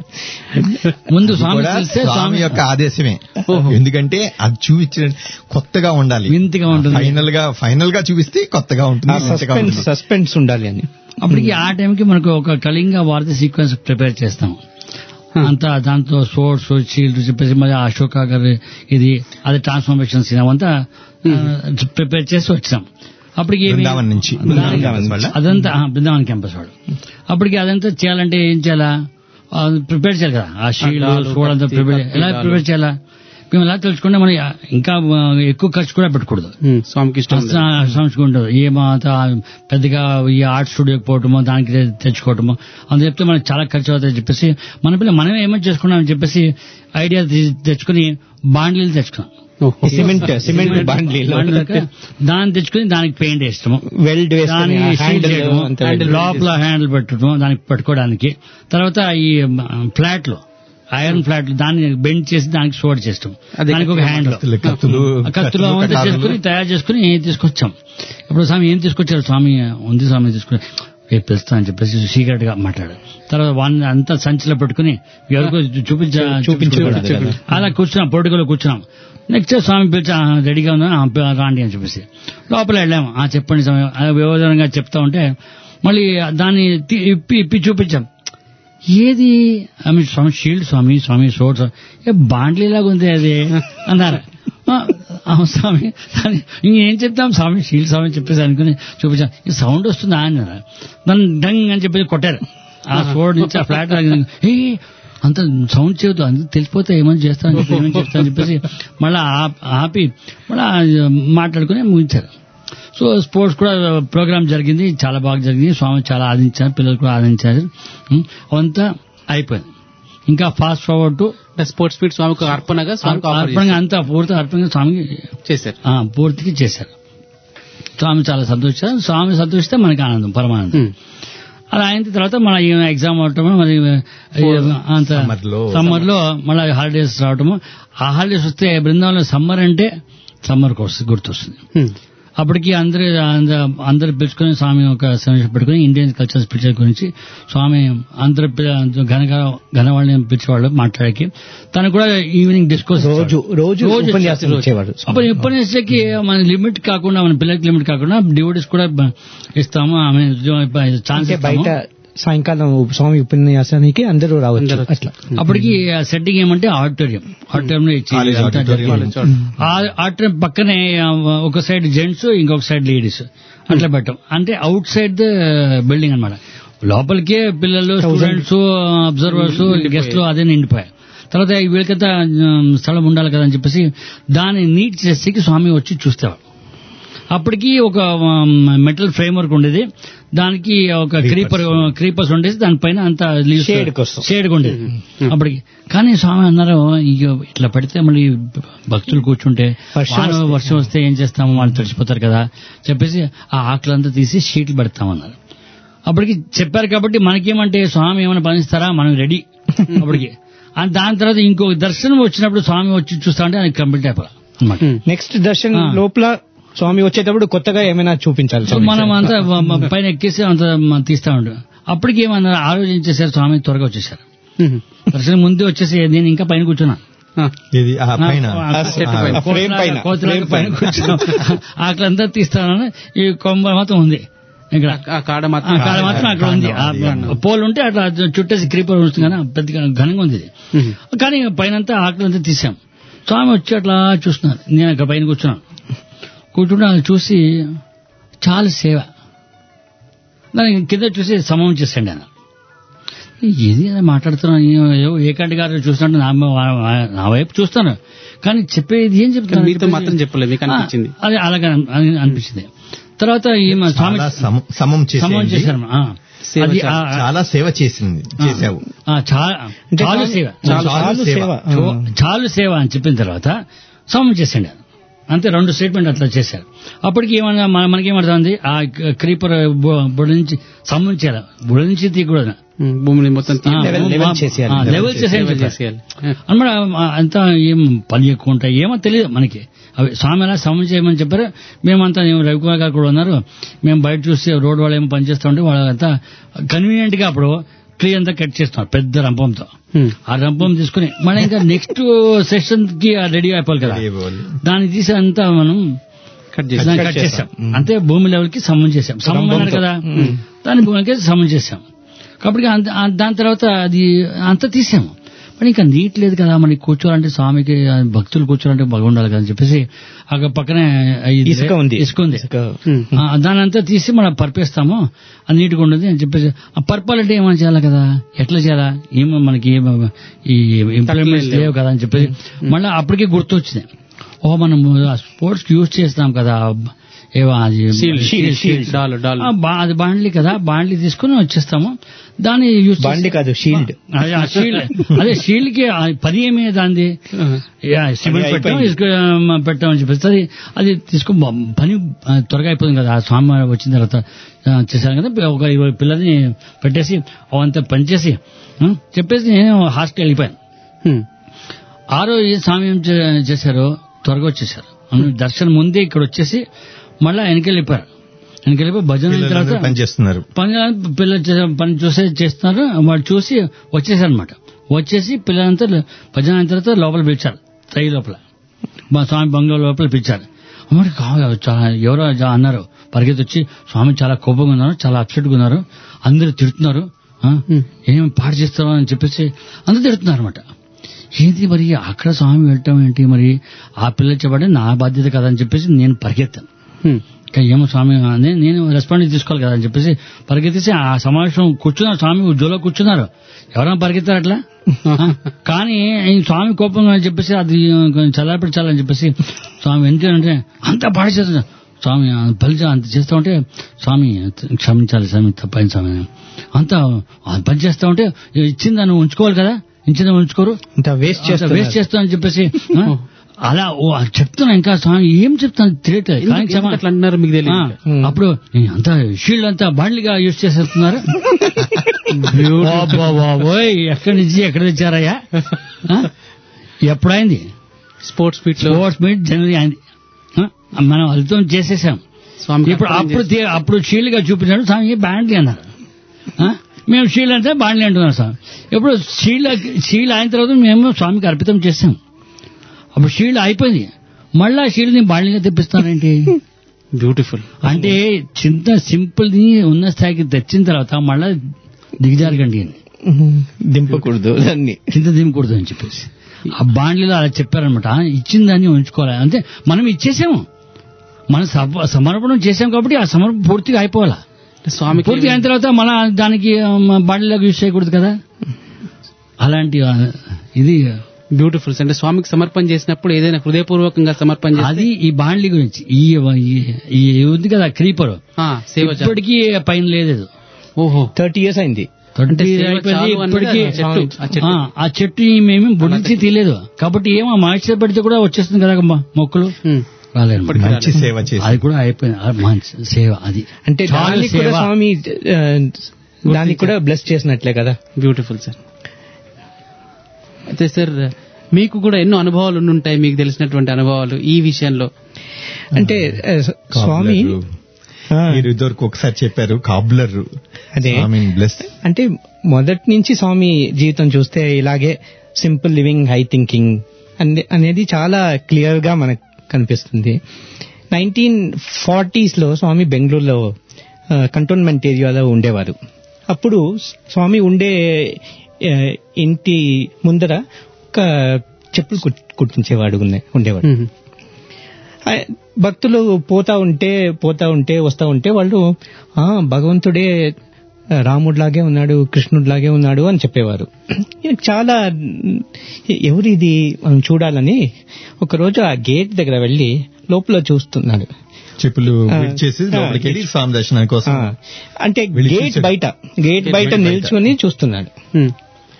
F: ముందు స్వామి
G: కూడా
F: తెలిస్తే
G: స్వామి యొక్క ఆదేశమే ఎందుకంటే అది చూపించిన కొత్తగా ఉండాలి
F: వింతగా ఉంటుంది.
G: ఫైనల్ గా ఫైనల్ గా చూపిస్తే కొత్తగా ఉంటుంది వింతగా
E: సస్పెన్స్
G: ఉంటుంది.
E: సస్పెన్స్ ఉండాలి అని
F: అప్పటికి ఆ టైంకి మనకు ఒక కళింగ వార్త సీక్వెన్స్ ప్రిపేర్ చేస్తాం అంతా దాంతో స్పోర్ట్స్ షీల్డ్ చెప్పేసి మరి అశోక గారి ఇది అది ట్రాన్స్ఫర్మేషన్ సీన్ అవంతా ప్రిపేర్ చేసి వచ్చినాం అప్పటికి ఏమి-
G: బృందావన్ నుంచి.
F: బృందావన్
G: బృందావన్
F: క్యాంపస్
G: వాళ్ళ?
F: అదంతా ఆ, బృందావన్ క్యాంపస్ వాడు అప్పటికి అదంతా చేయాలంటే ఏం చేయాలా ప్రిపేర్ చేయాలి కదా ఆ షీల్డ్
D: డాలు,
F: స్కోడ్ అంతా
D: కత్తి,
F: ప్రిపేర్
D: కత్తి,
F: ఎలా
D: డాలు.
F: ప్రిపేర్ చేయాలా మేము ఎలా తెలుసుకుంటే మనం ఇంకా ఆ, ఎక్కువ ఖర్చు కూడా పెట్టకూడదు
D: ఉమ్, స్వామికి ఇష్టం ఉండదు.
F: సంస్కుంటారు ఏ మాత పెద్దగా ఈ ఆర్ట్ స్టూడియోకి పోవటమో దానికి తె- తెచ్చుకోవటమో అని చెప్తే మనకి చాలా ఖర్చు అవుతాయని చెప్పేసి మన పిల్లలు మనమే ఏమో చేసుకున్నామని చెప్పేసి ఐడియా తీ- తెచ్చుకుని బాండ్లీలు తెచ్చుకున్నాం
D: ఓహో.
E: సిమెంట్ సిమెంట్ బాండ్లీలో
F: బాండ్లీలు దాన్ని తెచ్చుకుని దానికి పెయింట్ వేస్తాము
E: వెల్డ్ వేసుకొని
F: దాని
E: ఆ హ్యాండిల్
F: షీట్ చేయడము,
E: అంతా
F: హ్యాండిల్ లోపల హ్యాండిల్ పెట్టడం దానికి పట్టుకోవడానికి తర్వాత ఈ ఫ్లాట్ లో ఐరన్ ఫ్లాట్ దాన్ని బెండ్ చేసి దానికి సోడ్ చేస్తాం
D: అదే
F: దానికి ఒక హ్యాండిల్
G: కత్తులు కత్తులు
F: ఆ కత్తులు అవంతా
G: కటారులు.
F: చేసుకుని తయారు చేసుకుని తీసుకొచ్చాం ఇప్పుడు స్వామి ఏం తీసుకొచ్చారు స్వామి ఉంది స్వామి తీసుకుని రేపు పిలుస్తా అని చెప్పేసి సీక్రెట్ గా మాట్లాడారు తర్వాత వాడిని అంతా సంచిలో పెట్టుకుని ఎవరికో చూపించ చూపించుకోవడం.
E: చూపించుకోవడం.
F: అలా కూర్చున్నాం పొడుగులో కూర్చున్నాం నెక్స్ట్ సామి పిలిచి "ఆ, రెడీగా ఉన్నా ఆ, పి- రాండి అని చెప్పేసి లోపల వెళ్ళాము ఆ చెప్పండి స్వామి ఆ, వివరంగా చెప్తా ఉంటే మళ్ళీ దాన్ని తి- ఇప్పి ఇప్పి చూపించాం ఏది ఆమె స్వామి షీల్డ్ స్వామి స్వామి సోడ్ స్వామి ఏ బాండ్లీలాగా ఉంది అది అన్నారు "ఆ, అవును స్వామి అని ఇంకేం చెప్తాం స్వామి షీల్డ్ స్వామి చెప్పేసి అనుకుని చూపించాం ఈ సౌండ్ వస్తుందా అన్నారు దాన్ని డంగ్ అని చెప్పేసి కొట్టారు ఆ సోడ్ నుంచి ఆ ఫ్లాట్ ఏ అంత సౌండ్ చేయొద్దు అంత తెలిసిపోతే ఏమని చేస్తాను చెప్పి ఏమని చెప్తాను చెప్పేసి మళ్ళీ ఆపి మళ్ళీ మాట్లాడుకుని ముగించారు సో స్పోర్ట్స్ కూడా ప్రోగ్రామ్ జరిగింది చాలా బాగా జరిగింది స్వామి చాలా ఆదించారు పిల్లలు కూడా ఆదించారు ఉం, అవంతా అయిపోయింది ఇంకా ఫాస్ట్ ఫార్వర్డ్ టు
D: అంటే స్పోర్ట్స్ స్పీడ్ స్వామికి అర్పణగా స్వామికి ఆఫర్
F: అర్పణగా అంతా పూర్తి అర్పణగా స్వామికి
D: చేశారు
F: ఆ, పూర్తిగా చేశారు స్వామి చాలా సంతోషించారు స్వామి సంతోషిస్తే మనకి ఆనందం పరమానందం
D: ఉమ్.
F: అలా అయిన తర్వాత మన ఎగ్జామ్ అవటము మరి అంత
G: Summer లో-
F: సమ్మర్ లో మళ్ళీ హాలిడేస్ రావటము ఆ హాలిడేస్ వస్తే బృందావనంలో సమ్మర్ అంటే సమ్మర్ కోర్స్ గుర్తొస్తుంది
D: ఉమ్.
F: అప్పటికి అందరు అంద- అందరు పిలుచుకొని స్వామి ఒక సమావేశం పెట్టుకుని ఇండియన్ కల్చర్ స్పిరిచువల్ గురించి స్వామి అందరు ఘనగా ఘన వాళ్ళని పిలిచేవాళ్ళు మాట్లాడకి తను కూడా ఈవినింగ్ డిస్కోర్స్
E: రోజు రోజు ఉపన్యాసం ఇచ్చేవాడు
F: అప్పుడు ఉపన్యాసకి మన లిమిట్ కాకుండా మన పిల్లలకి లిమిట్ కాకుండా డివోటీస్ కూడా బ- ఇస్తాము ఆమె ఛాన్స్
E: అంటే బయట సాయంకాలం స్వామి ఉపన్యాసానికి అందరూ రావచ్చు అట్లా
F: అప్పటికి సెట్టింగ్ ఏమంటే ఆడిటోరియం ఆడిటోరియం ఇచ్చి
G: College
F: అంతా
G: auditorium.
F: జరిగింది. ఆ ఆడిటోరియం పక్కనే ఆ, ఒక సైడ్ జెంట్స్ ఇంకొక సైడ్ లేడీస్ అట్లా పెట్టాం అంటే అవుట్ సైడ్ ద బిల్డింగ్ అన్నమాట లోపలికే పిల్లలు స్టూడెంట్స్ అబ్జర్వర్స్ గెస్ట్లు అదే నిండిపోయాయి తర్వాత వీళ్ళకంతా ఉమ్, స్థలం ఉండాలి కదా అని చెప్పేసి దాన్ని నీట్ చేసేకి స్వామి వచ్చి చూస్తేవాడు అప్పటికి ఒక మెటల్ ఫ్రేమ్ వర్క్ ఉండేది దానికి ఒక క్రీపర్ క్రీపర్స్ ఉండేది దానిపైన అంత
E: Shade కోసం.
F: షేడ్ ఉండేది అప్పటికి కానీ స్వామి అన్నారు ఇక ఇట్లా పెడితే మళ్ళీ భక్తులు కూర్చుంటే
E: వర్షం
F: వాన
E: వస్తే.
F: వర్షం వస్తే ఏం చేస్తాము వాళ్ళు తడిచిపోతారు కదా చెప్పేసి ఆ ఆకులంతా తీసి షీట్లు పెడతామన్నారు అప్పటికి చెప్పారు కాబట్టి మనకేమంటే స్వామి ఏమైనా పనిస్తారా మనం రెడీ అప్పటికి ఆ దాని తర్వాత ఇంకో దర్శనం వచ్చినప్పుడు స్వామి వచ్చి చూస్తా అంటే అది కంప్లీట్ అయిపోయి అన్నమాట
E: నెక్స్ట్ దర్శన్
F: ఆ.
E: లోపల స్వామి వచ్చేటప్పుడు కొత్తగా ఏమైనా చూపించాలి
F: సో మనం అంతా మ- మ- పైన ఎక్కేసి అంత మ- తీస్తా ఉంటాం అప్పటికి ఏమన్నారు ఆలోచించేసారు స్వామి త్వరగా వచ్చేసారు దర్శనం ముందే వచ్చేసి నేను ఇంకా పైన కూర్చున్నా
G: ఇది ఆ పైన
F: ఆ,
E: చెట్టు పైన.
F: ఆ,
E: ఫ్రేమ్ పైన.
F: కోతిలాగా
E: ఫ్రేమ్
F: పైన కూర్చున్నాం ఆకలంతా తీస్తానని ఈ కొమ్మ మాత్రం ఉంది ఇక్కడ
D: ఆ కాడ
F: ఆ
D: మాత్రం
F: కాడ మాత్రం అక్కడ ఉంది ఆ పోల్ ఉంటే అట్లా చుట్టేసి క్రీపర్ ఉంటుంది కానీ పెద్దగా ఘనంగా ఉంది ఇది కానీ పైనంతా ఆకలంతా తీసాం స్వామి వచ్చి అట్లా చూస్తున్నారు నేను అక్కడ పైన కూర్చున్నాను కూర్చుంటే ఆయన చూసి చాలా సేవ దాని కింద చూసి సమం చేశాడు ఆయన ఏది ఏదో మాట్లాడుతున్నాను ఏ- ఏవో ఏకాంటి గారు చూసినట్టు నా నా వైపు చూస్తాను కానీ చెప్పేది ఏం చెప్తాను
D: మీతో మాత్రం చెప్పలేదు మీకు అనిపించింది
F: అది అలాగే అని- అనిపించింది తర్వాత ఈమె స్వామి
G: చాలా సమ- సమం
F: సమం
G: చేసేయండి.
F: చేశారు ఆ.
D: సేవ
F: అది
D: చాలా-
F: ఆ-
G: చాలా సేవ చేసింది చేశావు
F: ఆ, చాలా
E: అంటే
F: చాలు
E: చాలు-
F: సేవ
G: చాలు
E: చాలు
G: సేవ.
E: సేవ
F: చో- చాలు సేవ అని చెప్పిన తర్వాత సమం చేసిండు అంతే రెండు స్టేట్మెంట్ అట్లా చేశారు అప్పటికి ఏమన్నా మన- మనకేమర్థమైంది ఆ క్రీపర్ బుడ నుంచి సమం చేయాలి బుడ నుంచి తీయకూడదు
D: ఉమ్, భూమిని మొత్తం
F: ఆ,
E: level-
F: ఆ,
E: level చేసేయాలి.
F: ఆ, level చేసేయాలి
D: సేవ
F: చెప్పారు.
D: చేసేయాలి
F: అన్నమాట అంతా ఏం పని ఎక్కువ ఉంటాయి ఏమో తెలియదు మనకి అవి స్వామి అలా సమం చేయమని చెప్పారు మేమంతా ఏమో రవికుమార్ గారు కూడా ఉన్నారు మేము బయట చూసి రోడ్ వాళ్ళు ఏమో పని చేస్తూ ఉంటే వాళ్ళంతా కన్వీనియంట్ గా అప్పుడు ట్రీ అంతా కట్ చేస్తున్నారు పెద్ద రంపంతో
D: ఉమ్.
F: ఆ రంపం తీసుకుని మళ్ళీ ఇంకా నెక్స్ట్ సెషన్ కి రెడీ అయిపోవాలి కదా
G: అయిపోవాలి.
F: దాన్ని తీసి అంతా మనం
D: కట్ చేసి
F: దాన్ని కట్ చేసాం అంటే భూమి లెవెల్ కి సమం చేసాం సమం అన్నారు కదా దాని భూమికి సమం చేసాం కాబట్టి అంత- ఆ- దాని తర్వాత అది అంతా తీసాము మరి ఇంకా నీట్ లేదు కదా మరి కూర్చోవాలంటే స్వామికి ఆ భక్తులు కూర్చోవాలంటే బాగుండాలి కదా అని చెప్పేసి అక్కడ పక్కనే ఇది
E: ఇసుక ఉంది
F: ఇసుక ఉంది
E: ఇసుక.
F: ఆ, దాని అంతా తీసి మనం పర్పేస్తాము అది నీట్గా ఉండదు అని చెప్పేసి ఆ పర్పాల్ అంటే ఏమైనా చేయాలి కదా ఎట్లా చేయాలా ఏమో మనకి ఏమో ఈ ఇంప్లిమెంట్స్ లేవు కదా అని చెప్పేసి మళ్ళీ అప్పటికే గుర్తొచ్చింది ఓ మనం స్పోర్ట్స్ యూజ్ చేస్తాం కదా ఏవో అది
D: Shield,
F: shield, shield.
D: Doll doll
F: ఆ, బా- అది బాండ్లీ కదా బాండ్లీ తీసుకుని వచ్చేస్తాము దాన్ని యూజ్
E: బాండి కాదు షీల్డ్
F: అదే ఆ షీల్డ్ అదే షీల్డ్ కి ఆ పని ఏమి దాంది యా, సిమెంట్
E: అది
F: పెట్టాం
E: అయిపోయింది.
F: ఇసుక ఆ, పెట్టామని చెప్పేసి అది అది తీసుకుని బ- పని ఆ, త్వరగా అయిపోతుంది కదా ఆ స్వామి వచ్చిన తర్వాత ఆ, చేశాను కదా ఒక ఇరవై పిల్లల్ని పెట్టేసి అవంతా పనిచేసి ఆ, చెప్పేసి నేను హాస్టల్ వెళ్ళిపోయాను
D: ఉమ్.
F: ఆ రోజు స్వామి ఏం చే- చేశారు త్వరగా వచ్చేసారు అవును, దర్శనం ముందే ఇక్కడ వచ్చేసి మళ్ళా వెనకెళ్ళిపోయారు వెనకెళ్ళిపోయి భజన అయిన
G: పిల్లలందరూ
F: తర్వాత
G: పనిచేస్తున్నారు
F: పని పిల్లలు చే- పని చూసే చేస్తున్నారు వాళ్ళు చూసి వచ్చేసారనమాట వచ్చేసి పిల్లలంతా భజన అయిన తర్వాత లోపల పిలిచారు ట్రై లోపల మా స్వామి బంగ్లా లోపల పిలిచారు అమ్మడి కావాలి చాలా ఎవరో జా- అన్నారు పరిగెత్తి వచ్చి స్వామి చాలా కోపంగా ఉన్నారు చాలా అప్సెట్గా ఉన్నారు అందరూ తిడుతున్నారు ఆ, ఏం పాడు చేస్తారో అని చెప్పేసి అందరూ తిడుతున్నారు అనమాట ఏంటి మరి అక్కడ స్వామి వెళ్ళటం ఏంటి మరి ఆ పిల్లలు చెప్పండి నా బాధ్యత కదా అని చెప్పేసి నేను పరిగెత్తాను
D: ఉమ్.
F: ఇంకా ఏమో స్వామి అని నేను రెస్పాన్స్ తీసుకోవాలి కదా అని చెప్పేసి పరిగెత్తేసి ఆ సమావేశం కూర్చున్నారు స్వామి ఉద్యోగంలో కూర్చున్నారు ఎవరైనా పరిగెత్తారు అట్లా ఆ, కానీ ఈ స్వామి కోపంగా అని చెప్పేసి అది కొంచెం చల్లారపెట్టాలని చెప్పేసి స్వామి ఎందుకంటే అంతా పాడు చేస్తున్నారు స్వామి ఆ బలిజ అంత చేస్తా ఉంటే స్వామి క్షమించాలి స్వామి తప్పైంది స్వామి అంతా ఆ పని చేస్తా ఉంటే ఇచ్చిందా నువ్వు ఉంచుకోవాలి కదా ఇచ్చిందా ఉంచుకోరు
E: ఇంత వేస్ట్ చేస్తారు
F: వేస్ట్ చేస్తా అని చెప్పేసి ఆ, అలా ఓ చెప్తున్నా ఇంకా స్వామి ఏం చెప్తాను తెలియట్లేదు కానీ
D: ఎందుకు
F: చెప్ప-
D: అట్లా అంటున్నారు మీకు
F: ఆ,
D: తెలియదు
F: అప్పుడు ఈ అంతా షీల్డ్ అంతా బాండ్లీగా యూజ్ చేసేస్తున్నారు బాబోయ్ ఎక్కడి నుంచి ఎక్కడ తెచ్చారయ్యా ఆ? ఎప్పుడైంది
D: స్పోర్ట్స్ మీట్ లో
F: స్పోర్ట్స్ మీట్ జనరల్ అయింది ఆ? మనం అర్థం చేసేసాం
D: స్వామికి
F: ఇప్పుడు
D: అర్థం
F: అప్పుడు తీ- అప్పుడు షీల్డ్గా చూపించాడు స్వామి బాండ్లీ అన్నారు ఆ? మేము షీల్డ్ అంటే బాండ్లీ అంటున్నాం స్వామి ఇప్పుడు షీల్డ్ షీల్డ్ అయిన తర్వాత మేము స్వామికి అర్పితం చేసాం అప్పుడు షీల్డ్ అయిపోయింది మళ్ళా షీల్డ్ని బాండ్లీగా తెప్పిస్తారేంటి
D: బ్యూటిఫుల్
F: అంటే చింత సింపుల్ ని ఉన్న స్థాయికి తెచ్చిన తర్వాత మళ్ళా దిగజారకండి అని
E: దింపకూడదు దాన్ని
F: చింత దింపకూడదు అని చెప్పేసి ఆ బాండ్లీలో అలా చెప్పారనమాట ఇచ్చిన దాన్ని ఉంచుకోవాలి అంటే మనం ఇచ్చేసాము మనం సమ- సమర్పణం చేసాం కాబట్టి ఆ సమర్పణ పూర్తిగా అయిపోవాలా
D: స్వామికి
F: పూర్తి అయిన తర్వాత మళ్ళా దానికి బాండ్లీలోకి యూజ్ చేయకూడదు కదా అలాంటి ఆ, ఇది
D: బ్యూటిఫుల్ అంటే స్వామికి సమర్పణ చేసినప్పుడు ఏదైనా హృదయపూర్వకంగా సమర్పణ చేస్తే
F: అది ఈ బాండ్లీ గురించి ఈ ఈ- ఈ ఉంది కదా క్రీపర్
D: ఆ, సేవ చా-
F: ఇప్పటికీ పైన లేదు
D: ఓహో
E: థర్టీ ఇయర్స్ అయింది
F: థర్టీ
D: సేవ
F: అయిపోయింది
D: చాలు అన్నది
F: ఇప్పటికీ
D: ఆ చెట్టు, ఆ చెట్టు.
F: ఆ, ఆ చెట్టు మేము బుడించి తీయలేదు కాబట్టి ఏమో మాయిశ్చర్ పెడితే కూడా వచ్చేస్తుంది కదా మ- మొక్కలు
D: ఉమ్.
F: రాలేదు
G: మంచి సేవ చేసి
F: అది కూడా అయిపోయింది ఆ, మంచి సేవ అది
E: అంటే
F: చాలా
E: దానికి కూడా
F: సేవ.
E: స్వామి ఆ, దానికి కూడా బ్లెస్ చేసినట్లే కదా
D: బ్యూటిఫుల్ సార్ అయితే సార్ మీకు కూడా ఎన్నో అనుభవాలు ఉండుంటాయి మీకు తెలిసినటువంటి అనుభవాలు ఈ విషయంలో
E: అంటే ఆ, స్వామి
G: కాబ్లరు.
E: ఆ,
G: మీరు ఇదివరకు ఒకసారి చెప్పారు కాబ్లర్
E: అదే.
G: బ్లెస్
E: అంటే మొదటి నుంచి స్వామి జీవితం చూస్తే ఇలాగే సింపుల్ లివింగ్ హై థింకింగ్ అనే- అనేది చాలా క్లియర్ గా మనకు కనిపిస్తుంది నైన్టీన్ ఫార్టీస్ లో స్వామి బెంగళూరులో కంటోన్మెంట్ ఏరియాలో ఉండేవారు అప్పుడు స్వామి ఉండే ఆ, ఇంటి ముందర ఒక చెప్పులు కుట్- కుట్టించేవాడు ఉండే- ఉండేవాడు
D: ఉమ్.
E: ఆ, భక్తులు పోతా ఉంటే పోతా ఉంటే వస్తా ఉంటే వాళ్ళు ఆ భగవంతుడే రాముడిలాగే ఉన్నాడు కృష్ణుడిలాగే ఉన్నాడు అని చెప్పేవారు ఈయనకు చాలా ఎవరిది మనం చూడాలని ఒకరోజు ఆ గేట్ దగ్గర వెళ్ళి లోపల చూస్తున్నాడు
G: చెప్పులు
E: ఆ,
G: విడిచేసి
E: ఆ,
G: లోపలికి వెళ్ళి స్వామి దర్శనం కోసం
E: ఆ, అంటే
G: వెళ్ళి
E: గేట్
G: చూశాడు.
E: బయట గేట్
G: గేట్
E: బయట
G: బయట.
E: నిల్చుకొని చూస్తున్నాడు
D: ఉమ్.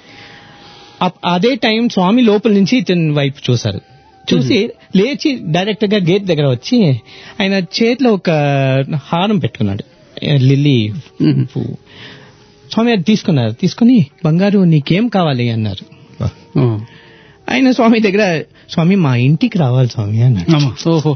E: అప్- అదే టైం స్వామి లోపల నుంచి ఇతని వైపు చూశారు చూసి లేచి డైరెక్ట్ గా గేట్ దగ్గర వచ్చి ఆయన చేతిలో ఒక హారం పెట్టుకున్నాడు ఏ, లిల్లీ పువ్వు స్వామి అది తీసుకున్నారు తీసుకుని బంగారు నీకేం కావాలి అన్నారు
D: ఓ.
E: ఆయన స్వామి దగ్గర స్వామి మా ఇంటికి రావాలి స్వామి అన్నాడు
F: అమ్మా.
D: ఓహో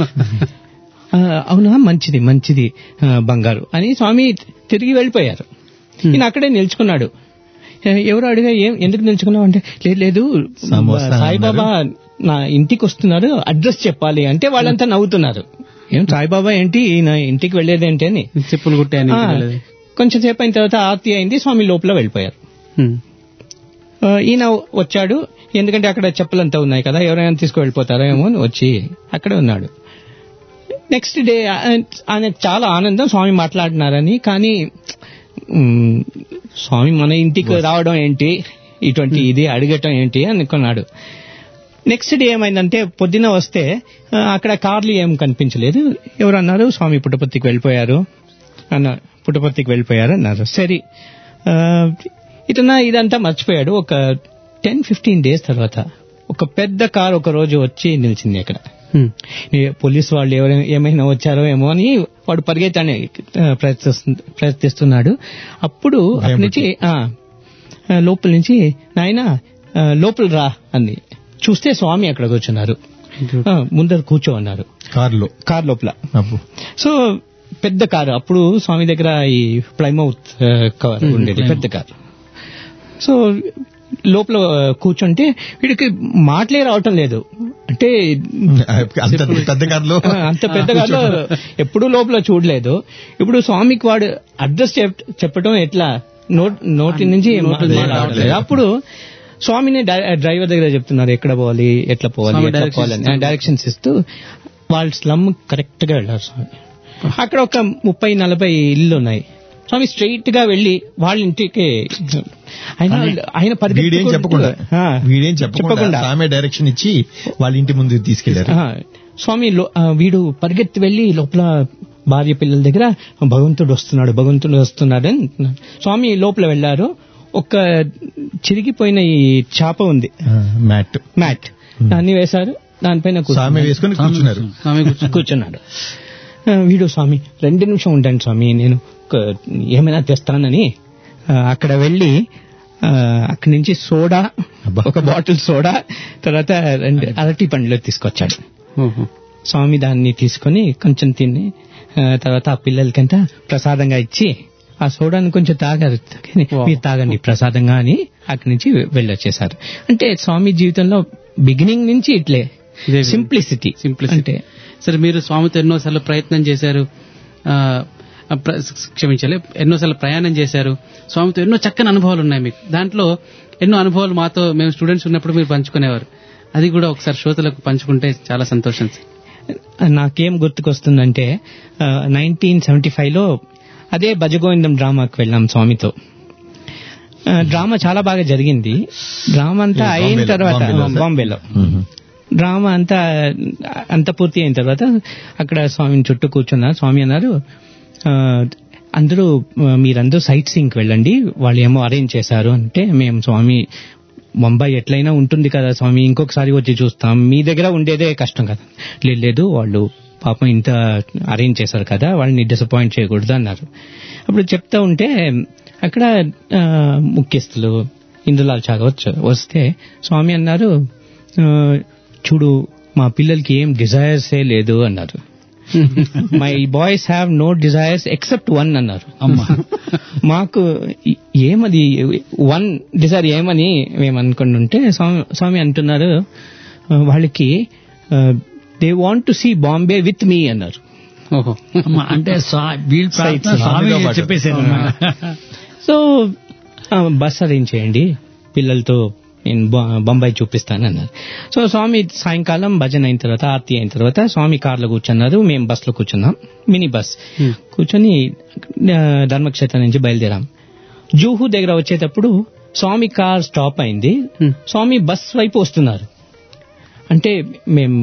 E: "ఆ, అవునా మంచిది మంచిది ఆ, బంగారు అని స్వామి తిరిగి వెళ్ళిపోయారు ఈయన అక్కడే నిల్చుకున్నాడు ఎ- ఎవరు అడిగా ఏం ఎందుకు నిల్చుకున్నావు అంటే లేదు లేదు
G: సమోసా
E: సాయిబాబా నా ఇంటికి వస్తున్నారు అడ్రస్ చెప్పాలి అంటే వాళ్ళంతా నవ్వుతున్నారు ఏం సాయిబాబా ఏంటి ఈయన ఇంటికి వెళ్ళేది ఏంటి అని
D: చెప్పులు కుట్టాయని
E: ఆ, కొంచెం సేపు అయిన తర్వాత ఆర్తి అయింది స్వామి లోపల వెళ్ళిపోయారు
D: ఉమ్.
E: ఆ, ఈయన వచ్చాడు ఎందుకంటే అక్కడ చెప్పులంతా ఉన్నాయి కదా ఎవరైనా తీసుకువెళ్ళిపోతారో ఏమో అని వచ్చి అక్కడే ఉన్నాడు నెక్స్ట్ డే ఆయనకు చాలా ఆనందం స్వామి మాట్లాడినారని కానీ మ్, స్వామి మన ఇంటికి రావడం ఏంటి ఇటువంటి ఇది అడగటం ఏంటి అనుకున్నాడు నెక్స్ట్ డే ఏమైందంటే పొద్దున వస్తే ఆ, అక్కడ కార్లు ఏం కనిపించలేదు ఎవరు అన్నారు స్వామి పుట్టపర్తికి వెళ్ళిపోయారు అన్నారు పుట్టపర్తికి వెళ్ళిపోయారు అన్నారు సరే ఆ, ఇతన ఇదంతా మర్చిపోయాడు ఒక టెన్ ఫిఫ్టీన్ డేస్ తర్వాత ఒక పెద్ద కార్ ఒక రోజు వచ్చి నిలిచింది అక్కడ
D: ఉమ్.
E: ఈ పోలీసు వాళ్ళు ఎవరైనా ఏమైనా వచ్చారో ఏమో అని వాడు పరిగెత్తానే ప్రయత్నిస్తు- ప్రయత్నిస్తున్నాడు అప్పుడు అక్కడి నుంచి ఆ, ఆ, లోపల నుంచి నాయన లోపల రా అంది చూస్తే స్వామి అక్కడ కూర్చున్నారు ఆ, ముందర కూర్చో అన్నారు
G: కారులో
E: కార్ లోపల
G: అబ్బో
E: సో పెద్ద కారు అప్పుడు స్వామి దగ్గర ఈ ప్లైమౌత్ ఆ, కవర్ ఉండేది పెద్ద కారు సో లోపల ఆ, కూర్చుంటే వీడికి మాటలే రావటం లేదు అంటే
G: అంత పెద్ద కారులో
E: ఆ, అంత పెద్ద కారులో ఎప్పుడూ లోపల చూడలేదు ఇప్పుడు స్వామికి వాడు అడ్రస్ చెప్- చెప్పటం ఎట్లా నోట్ నోటి నుంచి మాట రావట్లేదు అప్పుడు స్వామిని డై- డ్రైవర్ దగ్గర చెప్తున్నారు ఎక్కడ పోవాలి ఎట్లా పోవాలి
D: స్వామి
E: ఎట్లా
D: directions
E: పోవాలని డైరెక్షన్స్ ఇస్తూ వాళ్ళ స్లమ్ కరెక్ట్ గా వెళ్ళారు స్వామి అక్కడ ఒక ముప్పై నలభై ఇల్లు ఉన్నాయి స్వామి స్ట్రైట్ గా వెళ్ళి వాళ్ళ ఇంటికి ఆయన ఆయన
G: వీడేం
E: పరిగెత్తుకుంటూ-
G: చెప్పకుండా
E: ఆ,
G: వీడేం చెప్పకుండా ఆమె డైరెక్షన్ ఇచ్చి వాళ్ళ ఇంటి ముందు తీసుకెళ్లారు
E: ఆ, స్వామి లో- ఆ, వీడు పరిగెత్తి వెళ్లి లోపల భార్య పిల్లల దగ్గర భగవంతుడు వస్తున్నాడు భగవంతుడు వస్తున్నాడు అని అంటున్నాడు. స్వామి లోపల వెళ్లారు ఒక చిరిగిపోయిన ఈ చాప ఉంది
G: మ్యాట్
E: మ్యాట్ దాన్ని వేశారు దానిపైన
G: సామె
E: కూర్చున్నారు.
G: వేసుకుని కూర్చున్నారు
D: స్వామి కూర్చో
E: కూర్చున్నాడు ఆ, వీడు స్వామి రెండు నిమిషం ఉండండి స్వామి నేను ఒక ఏమైనా తెస్తానని ఆ, అక్కడ వెళ్ళి ఆ, అక్కడి నుంచి సోడా
G: అబ్బా.
E: ఒక బాటిల్ సోడా తర్వాత రెండు అరటి పండ్లు తీసుకొచ్చాడు
D: ఓహో.
E: స్వామి దాన్ని తీసుకొని కొంచెం తిని ఆ, తర్వాత ఆ పిల్లలకంతా ప్రసాదంగా ఇచ్చి ఆ సోడాని కొంచెం తాగారు మీరు తాగండి ప్రసాదంగా అని అక్కడి నుంచి వెళ్ళొచ్చేసారు అంటే స్వామి జీవితంలో బిగినింగ్ నుంచి ఇట్లే
D: ఇదే
E: సింప్లిసిటీ
D: Simplicity.
E: అంటే
D: సరే మీరు స్వామితో ఎన్నోసార్లు ప్రయత్నం చేశారు ఆ, ప్ర- క్షమించాలి ఎన్నోసార్లు ప్రయాణం చేశారు స్వామితో ఎన్నో చక్కని అనుభవాలు ఉన్నాయి మీకు దాంట్లో ఎన్నో అనుభవాలు మాతో మేము స్టూడెంట్స్ ఉన్నప్పుడు మీరు పంచుకునేవారు అది కూడా ఒకసారి శ్రోతలకు పంచుకుంటే చాలా సంతోషం సార్
E: నాకేం గుర్తుకొస్తుందంటే నైన్టీన్ సెవెంటీ ఫైవ్ లో అదే భజగోవిందం డ్రామాకి వెళ్ళాం స్వామితో ఆ, డ్రామా చాలా బాగా జరిగింది డ్రామా అంతా
G: Yeah,
E: అయిన
G: బాంబేలో,
E: తర్వాత
G: బాంబేలో, sir.
E: బాంబేలో
G: మ్మ్.
E: డ్రామా అంతా అంత పూర్తి అయిన తర్వాత అక్కడ స్వామిని చుట్టూ కూర్చున్నా స్వామి అన్నారు ఆ, అందరూ ఆ, మీరందరూ సైట్ సీయింగ్కి వెళ్ళండి వాళ్ళు ఏమో అరేంజ్ చేశారు అంటే మేము స్వామి ముంబై ఎట్లయినా ఉంటుంది కదా స్వామి ఇంకొకసారి వచ్చి చూస్తాం మీ దగ్గర ఉండేదే కష్టం కదా లేదు లేదు వాళ్ళు పాపం ఇంత అరేంజ్ చేశారు కదా వాళ్ళని డిసప్పాయింట్ చేయకూడదు అన్నారు అప్పుడు చెప్తా ఉంటే అక్కడ ఆ, ముఖ్యస్తులు ఇందులాల్ చాగవచ్చు వస్తే స్వామి అన్నారు ఆ, చూడు మా పిల్లలకి ఏం డిజైర్సే లేదు అన్నారు my boys have no desires except one అన్నారు
F: అమ్మా
E: మాకు ఈ- ఏమది వన్ డిజైర్ ఏమని మేము అనుకుంటుంటే స్వామి స్వామి అంటున్నారు ఆ, వాళ్ళకి they want to see Bombay with me అన్నారు
D: ఓహో
F: అమ్మా, అంటే స్వా- వీళ్ళ ప్రార్థన స్వామి
G: స్వామితో పాటు.
F: చెప్పేశారు
E: సో ఆ, బస్ అరేంజ్ చేయండి పిల్లలతో నేను బొ- బొంబాయి చూపిస్తాను అన్నారు సో స్వామి సాయంకాలం భజన అయిన తర్వాత ఆర్తి అయిన తర్వాత స్వామి కార్లో కూర్చున్నారు మేము బస్సులో కూర్చున్నాం మినీ బస్ కూర్చొని ఆ, ధర్మక్షేత్రం నుంచి బయలుదేరాం జూహు దగ్గర వచ్చేటప్పుడు స్వామి కార్ స్టాప్ అయింది స్వామి బస్ వైపు వస్తున్నారు అంటే మేము